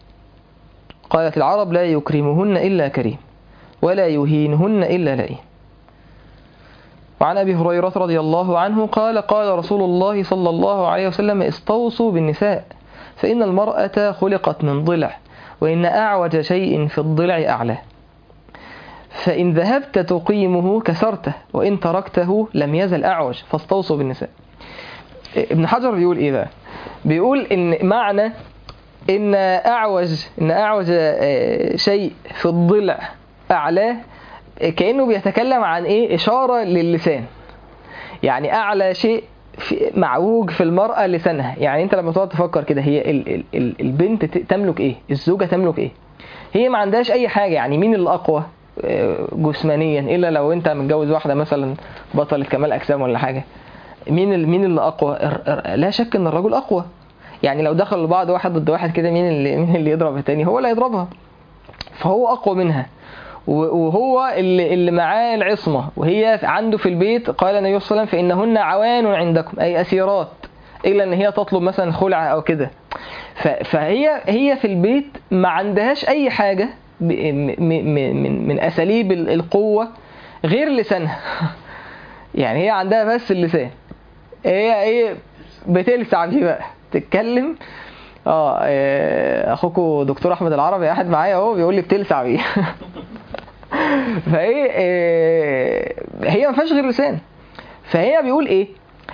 قالت العرب لا يكرمهن إلا كريم ولا يهينهن إلا لئيم وعن أبي هريرة رضي الله عنه قال قال رسول الله صلى الله عليه وسلم استوصوا بالنساء فإن المرأة خلقت من ضلع وإن أعوج شيء في الضلع أعلاه فإن ذهبت تقيمه كسرته وإن تركته لم يزل أعوج فاستوصوا بالنساء ابن حجر بيقول ايه بقى بيقول ان معنى ان اعوج ان اعوج آه، شيء في الضلع اعلاه آه، كانه بيتكلم عن ايه اشاره للسان يعني اعلى شيء في معوج في المراه لسانها يعني انت لما تقعد تفكر كده هي ال ال ال البنت ت- تملك ايه الزوجه تملك ايه هي ما عندهاش اي حاجه يعني مين اللي اقوى آه، جسمانيا الا لو انت متجوز واحده مثلا بطلة كمال اجسام ولا حاجه مين ال- مين اللي اقوى الر- الر- لا شك ان الرجل اقوى يعني لو دخلوا بعض واحد ضد واحد كده مين اللي مين اللي يضرب التاني هو اللي هيضربها فهو اقوى منها و- وهو اللي, اللي معاه العصمه وهي عنده في البيت قال النبي صلى الله عليه وسلم فانهن عوان عندكم اي اسيرات الا ان هي تطلب مثلا خلعه او كده ف- فهي هي في البيت ما عندهاش اي حاجه ب- م- م- من من اساليب ال- القوه غير لسانها يعني هي عندها بس اللسان هي ايه بتلسع بيه بقى تتكلم اه إيه، اخوكوا دكتور احمد العربي قاعد معايا اهو بيقول لي بتلسع بيه فايه إيه، هي ما فيهاش غير لسان فهي بيقول ايه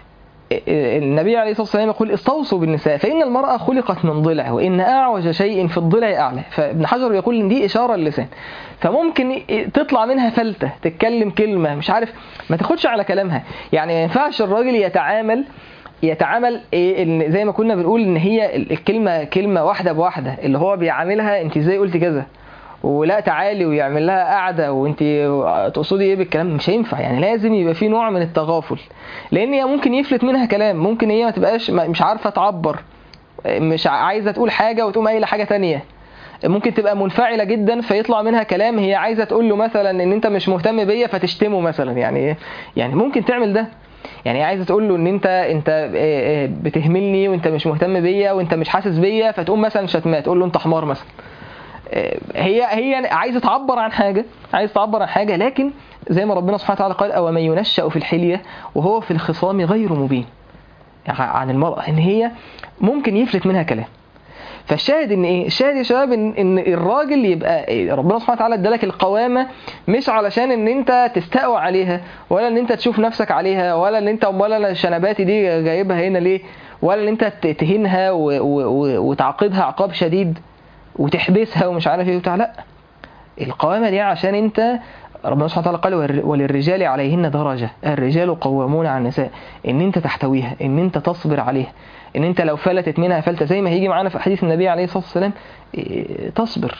إيه، النبي عليه الصلاه والسلام يقول استوصوا بالنساء فان المراه خلقت من ضلع وان اعوج شيء في الضلع اعلى فابن حجر يقول ان دي اشاره للسان فممكن تطلع منها فلته تتكلم كلمه مش عارف ما تاخدش على كلامها يعني ما ينفعش الراجل يتعامل يتعامل إيه ان زي ما كنا بنقول ان هي الكلمه كلمه واحده بواحده اللي هو بيعاملها انت ازاي قلت كذا ولا تعالي ويعمل لها قعده وانت تقصدي ايه بالكلام مش هينفع يعني لازم يبقى في نوع من التغافل لان هي ممكن يفلت منها كلام ممكن هي ما تبقاش ما- مش عارفه تعبر مش عايزه تقول حاجه وتقوم قايله حاجه تانية ممكن تبقى منفعله جدا فيطلع منها كلام هي عايزه تقول له مثلا ان انت مش مهتم بيا فتشتمه مثلا يعني يعني ممكن تعمل ده يعني هي عايزه تقول له ان انت انت آه، آه، بتهملني وانت مش مهتم بيا وانت مش حاسس بيا فتقوم مثلا شتماه تقول له انت حمار مثلا آه، هي هي عايزه تعبر عن حاجه عايزه تعبر عن حاجه لكن زي ما ربنا سبحانه وتعالى قال او من ينشأ في الحليه وهو في الخصام غير مبين يعني عن المرأة ان هي ممكن يفلت منها كلام فالشاهد ان ايه الشاهد يا شباب ان, إن الراجل يبقى إيه؟ ربنا سبحانه وتعالى ادالك القوامه مش علشان ان انت تستقوى عليها ولا ان انت تشوف نفسك عليها ولا ان انت ولا أنا شنباتي دي جايبها هنا ليه ولا ان انت ت- تهينها و- و- و- وتعاقبها عقاب شديد وتحبسها ومش عارف ايه وبتاع لا القوامه دي عشان انت ربنا سبحانه وتعالى قال "والر- وللرجال عليهن درجه الرجال قوامون على النساء ان انت تحتويها ان انت تصبر عليها ان انت لو فلتت منها فلتة زي ما هيجي معانا في حديث النبي عليه الصلاه والسلام إيه، تصبر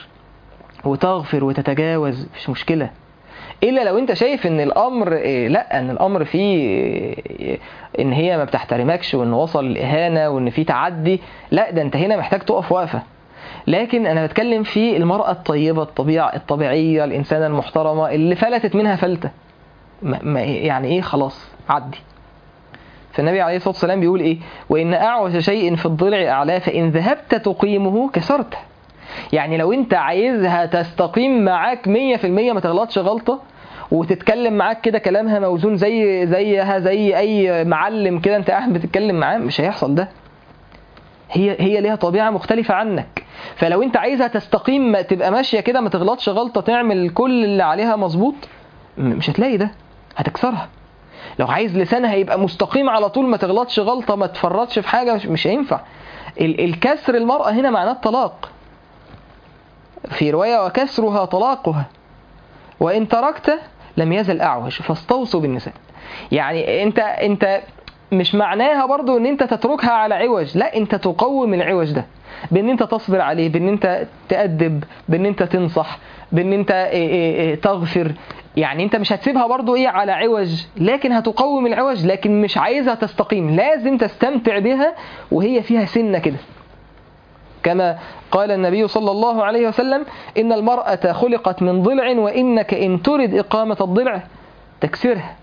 وتغفر وتتجاوز مش مشكله الا لو انت شايف ان الامر إيه، لا ان الامر فيه إيه، ان هي ما بتحترمكش وان وصل الاهانه وان في تعدي لا ده انت هنا محتاج تقف وقفه لكن انا بتكلم في المراه الطيبه الطبيعه الطبيعيه الانسانه المحترمه اللي فلتت منها فلته ما ما يعني ايه خلاص عدي فالنبي عليه الصلاه والسلام بيقول ايه وان اعوج شيء في الضلع اعلاه فان ذهبت تقيمه كسرته يعني لو انت عايزها تستقيم معاك 100% ما تغلطش غلطه وتتكلم معاك كده كلامها موزون زي زيها زي اي معلم كده انت قاعد بتتكلم معاه مش هيحصل ده هي هي ليها طبيعه مختلفه عنك فلو انت عايزها تستقيم ما تبقى ماشيه كده ما تغلطش غلطه تعمل كل اللي عليها مظبوط م- مش هتلاقي ده هتكسرها لو عايز لسانها يبقى مستقيم على طول ما تغلطش غلطه ما تفرطش في حاجه مش, مش هينفع ال- الكسر المراه هنا معناه الطلاق في روايه وكسرها طلاقها وان تركت لم يزل اعوج فاستوصوا بالنساء يعني انت انت مش معناها برضو ان انت تتركها على عوج لا انت تقوم العوج ده بان انت تصبر عليه بان انت تأدب بان انت تنصح بان انت إيه إيه إيه تغفر يعني انت مش هتسيبها برضو ايه على عوج لكن هتقوم العوج لكن مش عايزها تستقيم لازم تستمتع بها وهي فيها سنة كده كما قال النبي صلى الله عليه وسلم إن المرأة خلقت من ضلع وإنك إن ترد إقامة الضلع تكسرها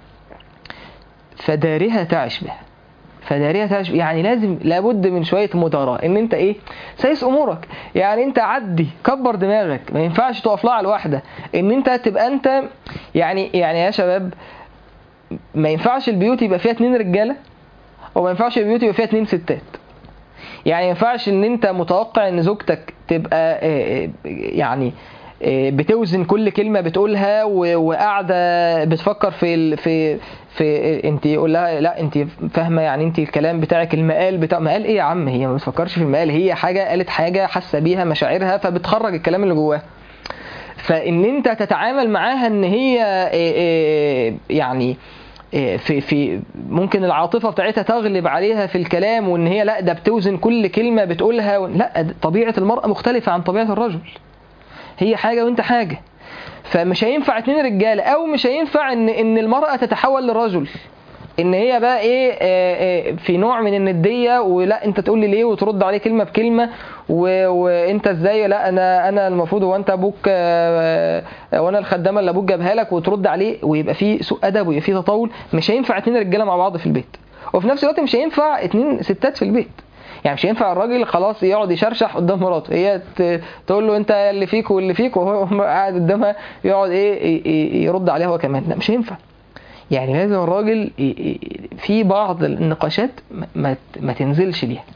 فدارها تعش بها فدارها تعش بها. يعني لازم لابد من شوية مداراة إن أنت إيه سايس أمورك يعني أنت عدي كبر دماغك ما ينفعش تقف لها على الواحدة إن أنت تبقى أنت يعني يعني يا شباب ما ينفعش البيوت يبقى فيها اتنين رجالة وما ينفعش البيوت يبقى فيها اتنين ستات يعني ما ينفعش ان انت متوقع ان زوجتك تبقى آه، آه، يعني آه، بتوزن كل كلمه بتقولها و- وقاعده بتفكر في ال- في في انت يقول لها لا انت فاهمه يعني انت الكلام بتاعك المقال بتاع مقال ايه يا عم هي ما بتفكرش في المقال هي حاجه قالت حاجه حاسه بيها مشاعرها فبتخرج الكلام اللي جواها فان انت تتعامل معاها ان هي آه، آه، يعني آه، في في ممكن العاطفه بتاعتها تغلب عليها في الكلام وان هي لا ده بتوزن كل كلمه بتقولها و... لا ده طبيعه المراه مختلفه عن طبيعه الرجل هي حاجه وانت حاجه فمش هينفع اتنين رجاله او مش هينفع ان ان المراه تتحول لرجل ان هي بقى ايه آه، آه، في نوع من النديه ولا انت تقول لي ليه وترد عليه كلمه بكلمه و... وانت ازاي لا انا انا المفروض هو انت ابوك آه، آه، وانا الخدامه اللي ابوك جابها لك وترد عليه ويبقى في سوء ادب ويبقى في تطاول مش هينفع اتنين رجاله مع بعض في البيت وفي نفس الوقت مش هينفع اتنين ستات في البيت يعني مش هينفع الراجل خلاص يقعد يشرشح قدام مراته هي ت- تقول له انت اللي فيك واللي فيك وهو قاعد قدامها يقعد ايه ي- ي- يرد عليها هو كمان لا مش هينفع يعني لازم الراجل ي- ي- في بعض النقاشات ما- ما ما تنزلش ليها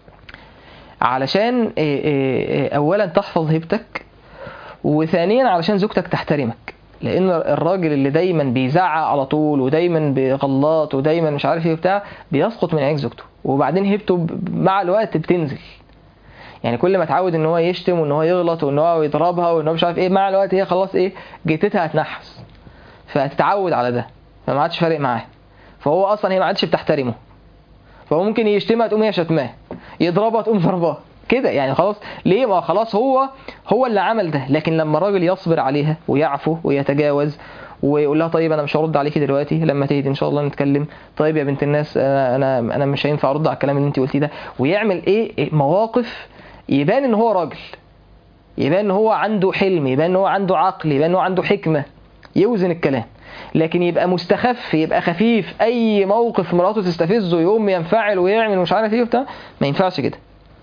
علشان إيه إيه إيه اولا تحفظ هيبتك وثانيا علشان زوجتك تحترمك لان الراجل اللي دايما بيزعق على طول ودايما بيغلط ودايما مش عارف ايه بتاع بيسقط من عين زوجته وبعدين هيبته ب- مع الوقت بتنزل يعني كل ما اتعود ان هو يشتم وان هو يغلط وان هو يضربها وان هو مش عارف ايه مع الوقت هي خلاص ايه جيتتها هتنحس فهتتعود على ده فما عادش فارق معاه فهو اصلا هي ما عادش بتحترمه فهو ممكن يشتمها تقوم هي شتماه يضربها تقوم ضرباه كده يعني خلاص ليه ما خلاص هو هو اللي عمل ده لكن لما الراجل يصبر عليها ويعفو ويتجاوز ويقول لها طيب انا مش هرد عليكي دلوقتي لما تهدي ان شاء الله نتكلم طيب يا بنت الناس انا انا, أنا مش هينفع ارد على الكلام اللي انت قلتيه ده ويعمل ايه إيه مواقف يبان ان هو راجل يبان ان هو عنده حلم يبان ان هو عنده عقل يبان ان هو عنده حكمه يوزن الكلام لكن يبقى مستخف يبقى خفيف اي موقف مراته تستفزه يقوم ينفعل ويعمل مش عارف ايه وبتاع ما ينفعش كده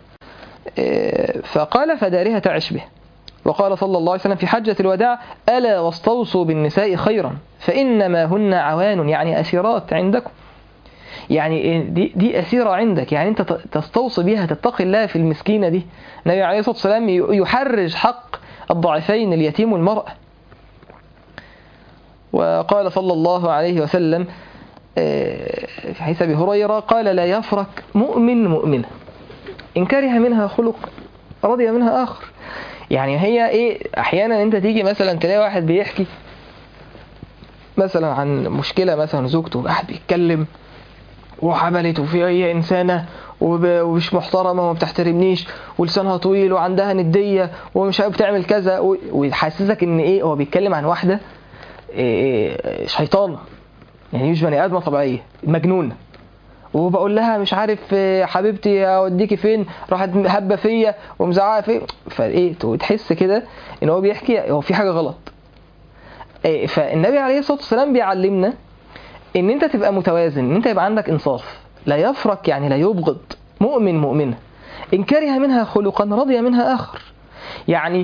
إيه، فقال فدارها تعش به وقال صلى الله عليه وسلم في حجة الوداع ألا واستوصوا بالنساء خيرا فإنما هن عوان يعني أسيرات عندكم يعني دي, دي أسيرة عندك يعني أنت ت- تستوصي بها تتقي الله في المسكينة دي النبي عليه الصلاة والسلام ي- يحرج حق الضعفين اليتيم والمرأة وقال صلى الله عليه وسلم آه، في حديث أبي هريرة قال لا يفرك مؤمن مؤمنة إن كره منها خلق رضي منها آخر يعني هي إيه أحيانا أنت تيجي مثلا تلاقي واحد بيحكي مثلا عن مشكلة مثلا زوجته قاعد بيتكلم وحملت وفي هي إنسانة وب- ومش محترمة وما بتحترمنيش ولسانها طويل وعندها ندية ومش عارف بتعمل كذا و- ويحسسك إن إيه هو بيتكلم عن واحدة إيه، شيطانة يعني مش بني آدمة طبيعية مجنونة وبقول لها مش عارف آه، حبيبتي اوديكي فين راحت هبه فيا ومزعقه فيا فايه تحس كده ان هو بيحكي هو في حاجه غلط إيه، فالنبي عليه الصلاه والسلام بيعلمنا ان انت تبقى متوازن ان انت يبقى عندك انصاف لا يفرق يعني لا يبغض مؤمن مؤمنه ان كره منها خلقا رضي منها اخر يعني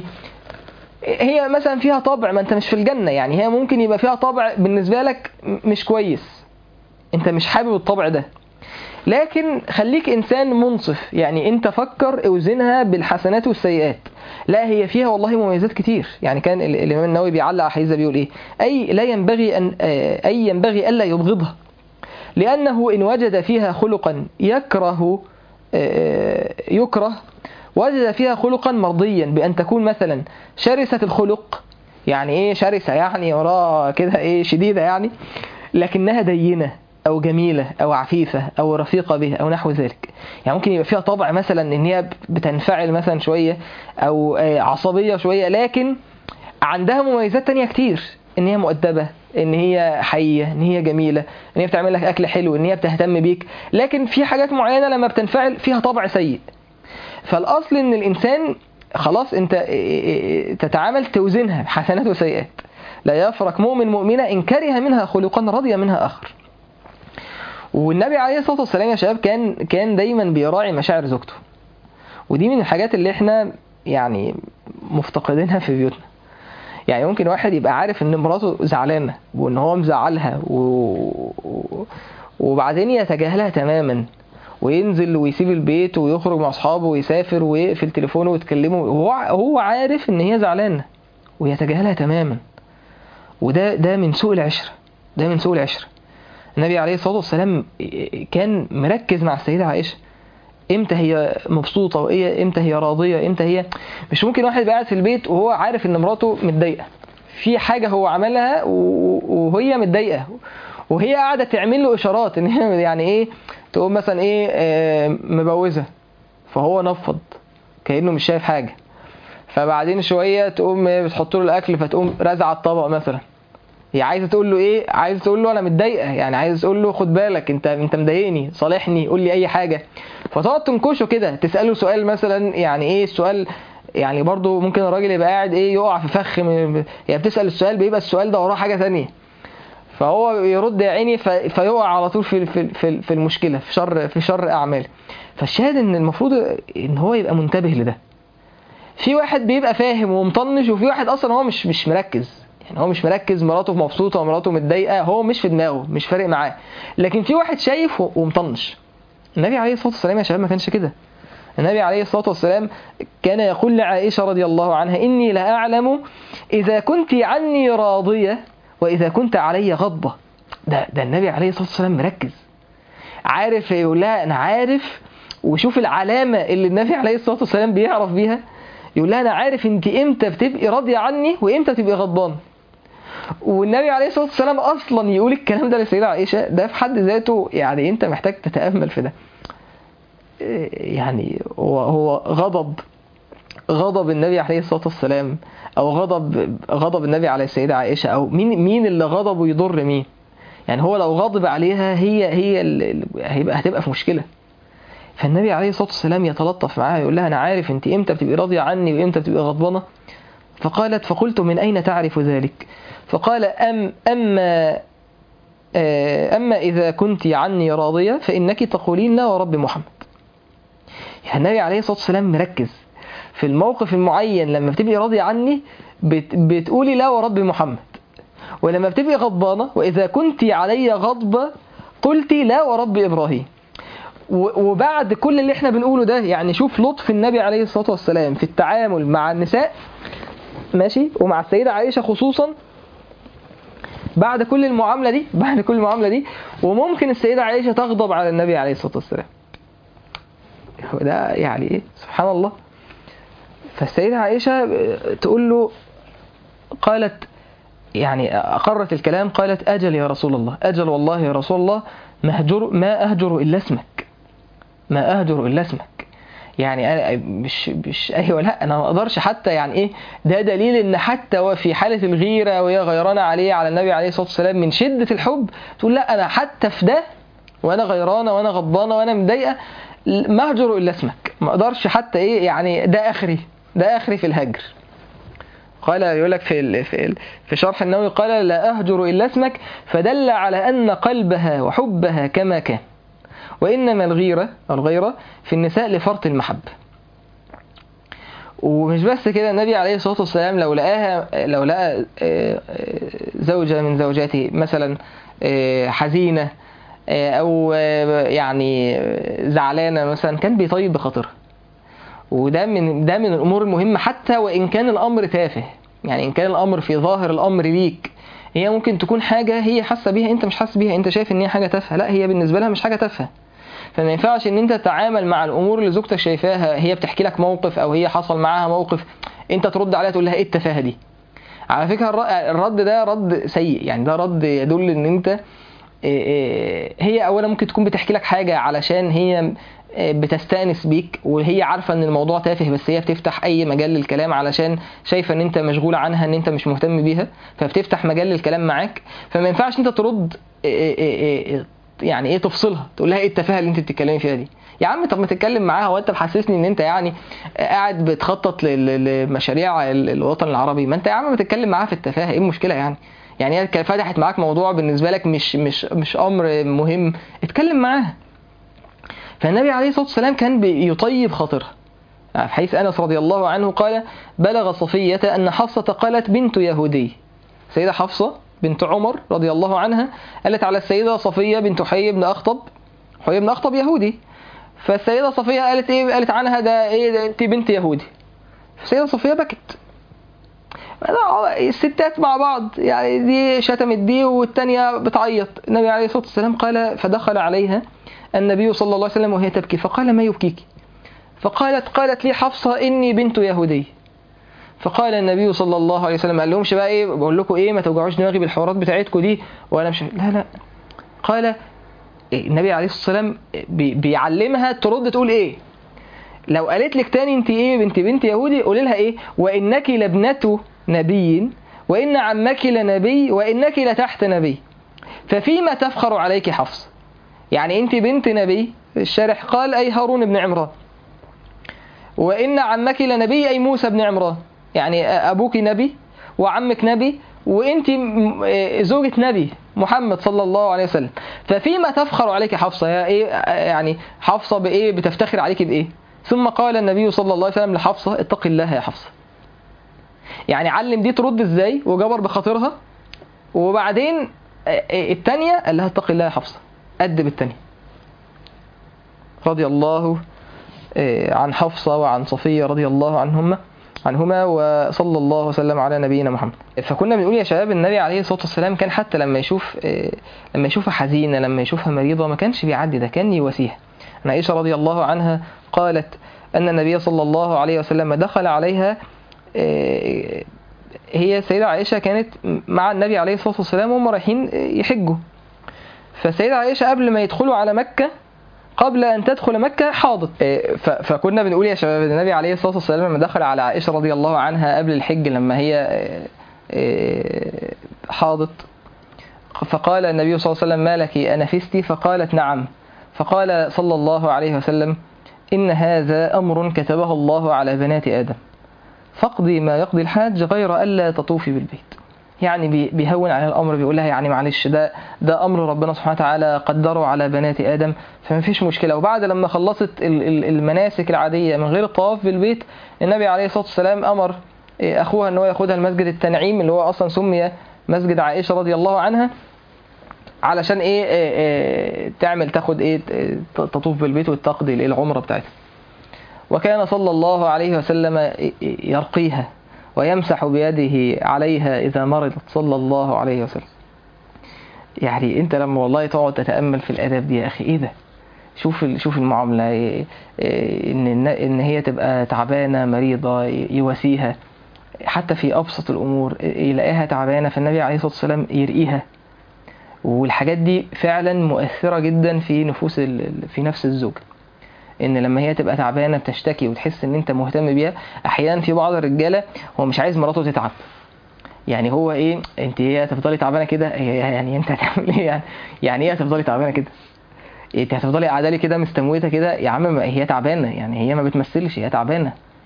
هي مثلا فيها طبع ما انت مش في الجنه يعني هي ممكن يبقى فيها طبع بالنسبه لك م- مش كويس انت مش حابب الطبع ده لكن خليك انسان منصف يعني انت فكر اوزنها بالحسنات والسيئات لا هي فيها والله مميزات كتير يعني كان ال- الامام النووي بيعلق على حديث ده بيقول ايه اي لا ينبغي ان آه، اي ينبغي الا يبغضها لانه ان وجد فيها خلقا يكره آه، يكره وجد فيها خلقا مرضيا بان تكون مثلا شرسه الخلق يعني ايه شرسه يعني وراها كده ايه شديده يعني لكنها دينه او جميله او عفيفه او رفيقه به او نحو ذلك يعني ممكن يبقى فيها طبع مثلا ان هي بتنفعل مثلا شويه او آه، عصبيه شويه لكن عندها مميزات تانية كتير ان هي مؤدبه ان هي حيه ان هي جميله ان هي بتعمل لك اكل حلو ان هي بتهتم بيك لكن في حاجات معينه لما بتنفعل فيها طبع سيء فالاصل ان الانسان خلاص انت تتعامل توزنها حسنات وسيئات لا يفرق مؤمن مؤمنه ان كره منها خلقا رضي منها اخر والنبي عليه الصلاه والسلام يا شباب كان كان دايما بيراعي مشاعر زوجته ودي من الحاجات اللي احنا يعني مفتقدينها في بيوتنا يعني ممكن واحد يبقى عارف ان مراته زعلانه وان هو مزعلها و... و- وبعدين يتجاهلها تماما وينزل ويسيب البيت ويخرج مع اصحابه ويسافر ويقفل تليفونه ويتكلموا هو هو عارف ان هي زعلانه ويتجاهلها تماما وده ده من سوء العشره ده من سوء العشره النبي عليه الصلاه والسلام كان مركز مع السيده عائشه امتى هي مبسوطه وايه امتى هي راضيه امتى هي مش ممكن واحد يبقى قاعد في البيت وهو عارف ان مراته متضايقه في حاجه هو عملها و- وهي متضايقه وهي قاعده تعمل له اشارات ان هي يعني ايه تقوم مثلا ايه آه، مبوزه فهو نفض كانه مش شايف حاجه فبعدين شويه تقوم إيه بتحط له الاكل فتقوم رازعه الطبق مثلا هي عايزه تقول له ايه عايزه تقول له انا متضايقه يعني عايزه تقول له خد بالك انت انت مضايقني صالحني قول لي اي حاجه فتقعد تنكشه كده تساله سؤال مثلا يعني ايه السؤال يعني برضو ممكن الراجل يبقى قاعد ايه يقع في فخ من- يعني بتسال السؤال بيبقى السؤال ده وراه حاجه ثانيه فهو يرد يا عيني في- فيقع على طول في في في في المشكله في شر في شر اعماله فالشاهد ان المفروض ان هو يبقى منتبه لده في واحد بيبقى فاهم ومطنش وفي واحد اصلا هو مش مش مركز يعني هو مش مركز مراته مبسوطه ومراته متضايقه هو مش في دماغه مش فارق معاه لكن في واحد شايف و- ومطنش النبي عليه الصلاه والسلام يا شباب ما كانش كده النبي عليه الصلاه والسلام كان يقول لعائشه رضي الله عنها اني لاعلم اذا كنت عني راضيه واذا كنت علي غضبه ده ده النبي عليه الصلاه والسلام مركز عارف يقول لها انا عارف وشوف العلامه اللي النبي عليه الصلاه والسلام بيعرف بيها يقول لها انا عارف انت امتى بتبقي راضيه عني وامتى تبقي غضبان والنبي عليه الصلاه والسلام اصلا يقول الكلام ده للسيده عائشه ده في حد ذاته يعني انت محتاج تتامل في ده إيه يعني هو هو غضب غضب النبي عليه الصلاه والسلام او غضب غضب النبي على السيده عائشه او مين مين اللي غضبه يضر مين يعني هو لو غضب عليها هي هي اللي هيبقى هتبقى في مشكله فالنبي عليه الصلاه والسلام يتلطف معاها يقول لها انا عارف انت امتى بتبقي راضيه عني وامتى بتبقي غضبانه فقالت فقلت من اين تعرف ذلك فقال ام اما آه، اما اذا كنت عني راضيه فانك تقولين لا ورب محمد يعني النبي عليه الصلاه والسلام مركز في الموقف المعين لما بتبقي راضيه عني بت بتقولي لا ورب محمد ولما بتبقي غضبانه واذا كنت علي غضبه قلتي لا ورب ابراهيم و- وبعد كل اللي احنا بنقوله ده يعني شوف لطف النبي عليه الصلاه والسلام في التعامل مع النساء ماشي ومع السيده عائشه خصوصا بعد كل المعامله دي بعد كل المعامله دي وممكن السيده عائشه تغضب على النبي عليه الصلاه والسلام هو ده يعني ايه سبحان الله فالسيده عائشه تقول له قالت يعني أقرت الكلام قالت أجل يا رسول الله أجل والله يا رسول الله ما أهجر, ما أهجر إلا اسمك ما أهجر إلا اسمك يعني أنا مش مش أيوه لا أنا ما أقدرش حتى يعني إيه ده دليل إن حتى وفي حالة الغيرة وهي غيرانة عليه على النبي عليه الصلاة والسلام من شدة الحب تقول لا أنا حتى في ده وأنا غيرانة وأنا غضبانة وأنا مضايقة ما أهجر إلا اسمك ما أقدرش حتى إيه يعني ده آخري ده آخري في الهجر قال يقول لك في ال- في ال- في شرح النووي قال لا أهجر إلا اسمك فدل على أن قلبها وحبها كما كان وإنما الغيرة أو الغيرة في النساء لفرط المحبة ومش بس كده النبي عليه الصلاة والسلام لو لقاها لو لقى آه، آه، زوجة من زوجاته مثلا آه، حزينة آه، أو آه، يعني آه، زعلانة مثلا كان بيطيب بخاطرها وده من ده من الامور المهمه حتى وان كان الامر تافه يعني ان كان الامر في ظاهر الامر ليك هي ممكن تكون حاجه هي حاسه بيها انت مش حاسس بيها انت شايف ان هي حاجه تافهه لا هي بالنسبه لها مش حاجه تافهه فما ينفعش ان انت تتعامل مع الامور اللي زوجتك شايفاها هي بتحكي لك موقف او هي حصل معاها موقف انت ترد عليها تقول لها ايه التفاهه دي على فكره الر- الرد ده رد سيء يعني ده رد يدل ان انت إيه إيه هي اولا ممكن تكون بتحكي لك حاجه علشان هي إيه بتستانس بيك وهي عارفه ان الموضوع تافه بس هي بتفتح اي مجال للكلام علشان شايفه ان انت مشغول عنها ان انت مش مهتم بيها فبتفتح مجال للكلام معاك فما ينفعش انت ترد إيه إيه إيه إيه يعني ايه تفصلها تقول لها ايه التفاهه اللي انت بتتكلمي فيها دي يا عم طب ما تتكلم معاها وانت محسسني ان انت يعني قاعد بتخطط لل- لمشاريع ال- الوطن العربي ما انت يا عم ما تتكلم معاها في التفاهه ايه المشكله يعني يعني هي كانت فتحت معاك موضوع بالنسبه لك مش مش مش امر مهم اتكلم معاها فالنبي عليه الصلاه والسلام كان بيطيب خاطرها في حيث انس رضي الله عنه قال بلغ صفيه ان حفصه قالت بنت يهودي سيده حفصه بنت عمر رضي الله عنها قالت على السيده صفيه بنت حيي بن اخطب حيي بن اخطب يهودي فالسيده صفيه قالت ايه قالت عنها ده ايه ده انت بنت يهودي فالسيده صفيه بكت الستات مع بعض يعني دي شتمت دي والتانية بتعيط النبي عليه الصلاة والسلام قال فدخل عليها النبي صلى الله عليه وسلم وهي تبكي فقال ما يبكيك فقالت قالت لي حفصة إني بنت يهودي فقال النبي صلى الله عليه وسلم قال لهمش بقى ايه بقول لكم ايه ما توجعوش دماغي بالحوارات بتاعتكم دي وانا مش لا لا قال إيه، النبي عليه الصلاه والسلام بي- بيعلمها ترد تقول ايه لو قالت لك تاني انت ايه بنت بنت يهودي قولي لها ايه وانك لابنه نبي وان عمك لنبي وانك لتحت نبي ففيما تفخر عليك حفص يعني انت بنت نبي الشارح قال اي هارون بن عمران وان عمك لنبي اي موسى بن عمران يعني ابوك نبي وعمك نبي وانت م- آه، زوجة نبي محمد صلى الله عليه وسلم ففيما تفخر عليك حفصة يا ايه آه، يعني حفصة بايه بتفتخر عليك بايه ثم قال النبي صلى الله عليه وسلم لحفصة اتق الله يا حفصة يعني علم دي ترد ازاي وجبر بخاطرها وبعدين آه، آه، التانية قال لها اتق الله يا حفصة أدب التانية رضي الله آه، عن حفصة وعن صفية رضي الله عنهما عنهما وصلى الله وسلم على نبينا محمد فكنا بنقول يا شباب النبي عليه الصلاة والسلام كان حتى لما يشوف آه، لما يشوفها حزينة لما يشوفها مريضة ما كانش بيعدي ده كان يواسيها عن عائشة رضي الله عنها قالت أن النبي صلى الله عليه وسلم دخل عليها آه، هي السيدة عائشة كانت مع النبي عليه الصلاة والسلام وهم رايحين يحجوا فالسيدة عائشة قبل ما يدخلوا على مكة قبل أن تدخل مكة حاضت إيه، ف- فكنا بنقول يا شباب إن النبي عليه الصلاة والسلام لما دخل على عائشة رضي الله عنها قبل الحج لما هي إيه، إيه، حاضت فقال النبي صلى الله عليه وسلم ما لك أنفستي فقالت نعم فقال صلى الله عليه وسلم إن هذا أمر كتبه الله على بنات آدم فاقضي ما يقضي الحاج غير ألا تطوفي بالبيت يعني بي- بيهون عليها الامر بيقول لها يعني معلش ده ده امر ربنا سبحانه وتعالى قدره على بنات ادم فما فيش مشكله وبعد لما خلصت ال- ال- المناسك العاديه من غير الطواف بالبيت النبي عليه الصلاه والسلام امر إيه، اخوها ان هو ياخدها المسجد التنعيم اللي هو اصلا سمي مسجد عائشه رضي الله عنها علشان ايه, إيه, إيه تعمل تاخد ايه ت- تطوف بالبيت وتقضي الإيه، العمره بتاعتها وكان صلى الله عليه وسلم يرقيها ويمسح بيده عليها إذا مرضت صلى الله عليه وسلم يعني انت لما والله تقعد تتأمل في الآداب دي يا أخي ايه ده شوف ال- شوف المعاملة إيه- إيه ان الن- ان هي تبقى تعبانة مريضة ي- يواسيها حتى في أبسط الأمور يلاقيها تعبانة فالنبي عليه الصلاة والسلام يرقيها والحاجات دي فعلا مؤثرة جدا في نفوس ال- ال- في نفس الزوج ان لما هي تبقى تعبانه بتشتكي وتحس ان انت مهتم بيها احيانا في بعض الرجاله هو مش عايز مراته تتعب يعني هو ايه انت ايه هتفضلي تعبانه كده هي- يعني انت هتعمل ايه يعني يعني ايه هتفضلي تعبانه كده انت هتفضلي قاعده لي كده مستموته كده يا عم ما هي تعبانه يعني هي ما بتمثلش هي تعبانه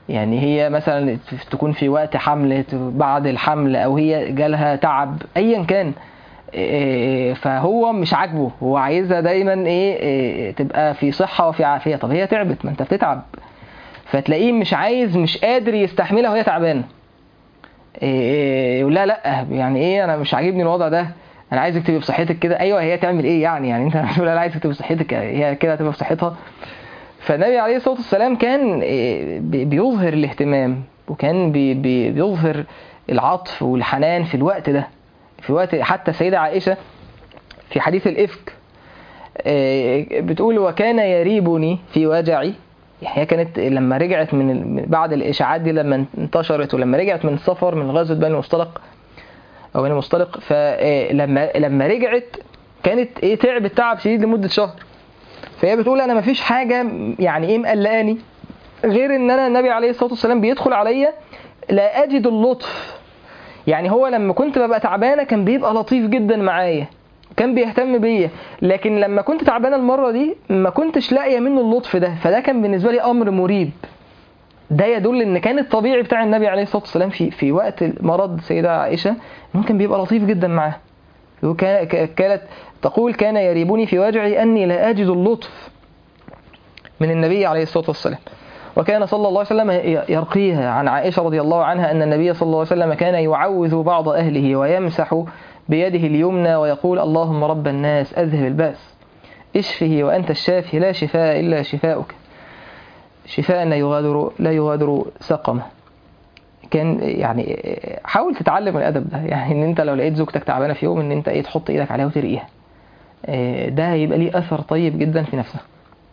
يعني هي مثلا تكون في وقت حمل بعد الحمل او هي جالها تعب ايا كان إيه، فهو مش عاجبه هو عايزها دايما ايه إيه، تبقى في صحة وفي عافية طب هي تعبت ما انت بتتعب فتلاقيه مش عايز مش قادر يستحملها وهي تعبانة إيه، يقول لها لا يعني ايه انا مش عاجبني الوضع ده انا عايزك تبقي بصحتك كده ايوه هي تعمل ايه يعني يعني انت بتقول انا عايزك تبقي بصحتك هي كده هتبقى بصحتها فالنبي عليه الصلاه والسلام كان إيه، بي- بيظهر الاهتمام وكان بي- بي- بيظهر العطف والحنان في الوقت ده في وقت حتى السيده عائشه في حديث الافك إيه، بتقول وكان يريبني في وجعي يعني هي كانت لما رجعت من ال- من بعد الاشاعات دي لما انتشرت ولما رجعت من السفر من غزوه بني المصطلق او بني المصطلق فلما لما رجعت كانت ايه تعبت تعب شديد لمده شهر فهي بتقول انا مفيش حاجه يعني ايه مقلقاني غير ان انا النبي عليه الصلاه والسلام بيدخل عليا لا اجد اللطف يعني هو لما كنت ببقى تعبانه كان بيبقى لطيف جدا معايا كان بيهتم بيا لكن لما كنت تعبانه المره دي ما كنتش لاقيه منه اللطف ده فده كان بالنسبه لي امر مريب ده يدل ان كان الطبيعي بتاع النبي عليه الصلاه والسلام في في وقت مرض السيده عائشه انه كان بيبقى لطيف جدا معاها وكان- ك- كانت تقول كان يريبني في وجعي اني لا اجد اللطف من النبي عليه الصلاه والسلام وكان صلى الله عليه وسلم يرقيها عن عائشه رضي الله عنها ان النبي صلى الله عليه وسلم كان يعوذ بعض اهله ويمسح بيده اليمنى ويقول اللهم رب الناس اذهب الباس اشفه وانت الشافي لا شفاء الا شفاؤك شفاء لا يغادر لا يغادر سقما كان يعني حاول تتعلم الادب ده يعني ان انت لو لقيت زوجتك تعبانه في يوم ان انت ايه تحط ايدك عليها وترقيها آه، ده هيبقى ليه اثر طيب جدا في نفسها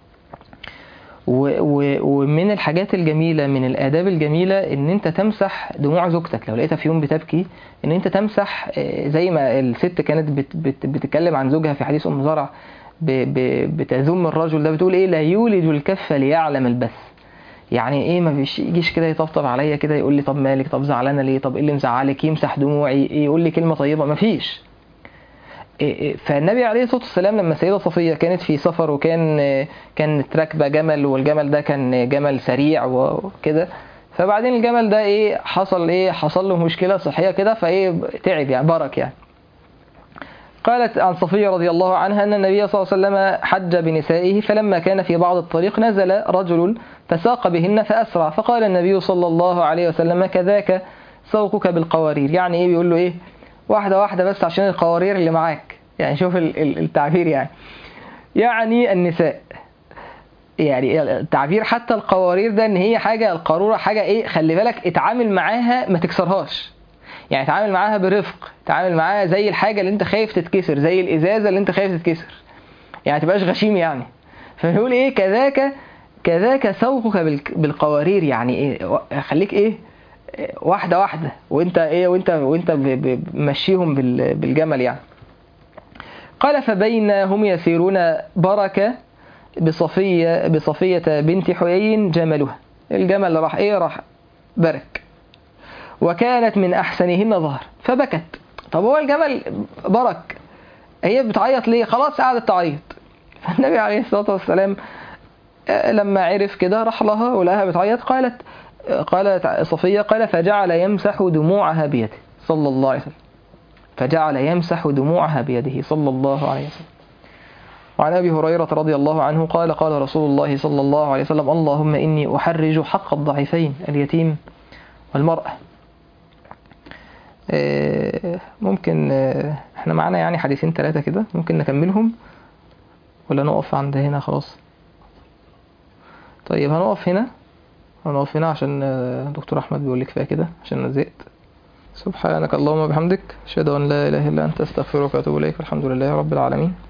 و- و- ومن الحاجات الجميله من الاداب الجميله ان انت تمسح دموع زوجتك لو لقيتها في يوم بتبكي ان انت تمسح آه، زي ما الست كانت بت بت بتتكلم عن زوجها في حديث ام زرع ب- ب- بتذم الرجل ده بتقول ايه لا يولج الكف ليعلم البث يعني ايه ما بيش يجيش كده يطبطب عليا كده يقول لي طب مالك طب زعلانه ليه طب ايه اللي مزعلك يمسح دموعي يقول لي كلمه طيبه ما فيش إيه إيه فالنبي عليه الصلاه والسلام لما السيده صفيه كانت في سفر وكان آه، كانت راكبه جمل والجمل ده كان جمل سريع وكده فبعدين الجمل ده ايه حصل ايه حصل له مشكله صحيه كده فايه تعب يعني برك يعني قالت عن صفية رضي الله عنها أن النبي صلى الله عليه وسلم حج بنسائه فلما كان في بعض الطريق نزل رجل فساق بهن فأسرع فقال النبي صلى الله عليه وسلم كذاك سوقك بالقوارير يعني إيه بيقول له إيه واحدة واحدة بس عشان القوارير اللي معاك يعني شوف ال- ال- التعبير يعني يعني النساء يعني التعبير حتى القوارير ده ان هي حاجه القاروره حاجه ايه خلي بالك اتعامل معاها ما تكسرهاش يعني اتعامل معاها برفق اتعامل معاها زي الحاجه اللي انت خايف تتكسر زي الازازه اللي انت خايف تتكسر يعني ما تبقاش غشيم يعني فبيقول ايه كذاك كذاك سوقك بالك- بالقوارير يعني ايه و- خليك ايه إيه، واحده واحده وانت ايه وانت وانت ب- ب- بمشيهم بال- بالجمل يعني قال فبين هم يسيرون بركه بصفية بصفية بنت حيي جملها الجمل راح ايه راح برك وكانت من احسنهن ظهر فبكت طب هو الجمل برك هي بتعيط ليه خلاص قعدت تعيط فالنبي عليه الصلاة والسلام آه، لما عرف كده راح لها ولقاها بتعيط قالت آه، قالت صفية قال فجعل يمسح دموعها بيده صلى الله عليه وسلم فجعل يمسح دموعها بيده صلى الله عليه وسلم وعن ابي هريره رضي الله عنه قال قال رسول الله صلى الله عليه وسلم اللهم اني احرج حق الضعيفين اليتيم والمراه آه، ممكن آه، احنا معانا يعني حديثين ثلاثه كده ممكن نكملهم ولا نقف عند هنا خلاص طيب هنقف هنا هنقف هنا عشان آه، دكتور احمد بيقول لي كفايه كده عشان انا زهقت سبحانك اللهم وبحمدك اشهد ان لا اله الا انت استغفرك واتوب اليك الحمد لله رب العالمين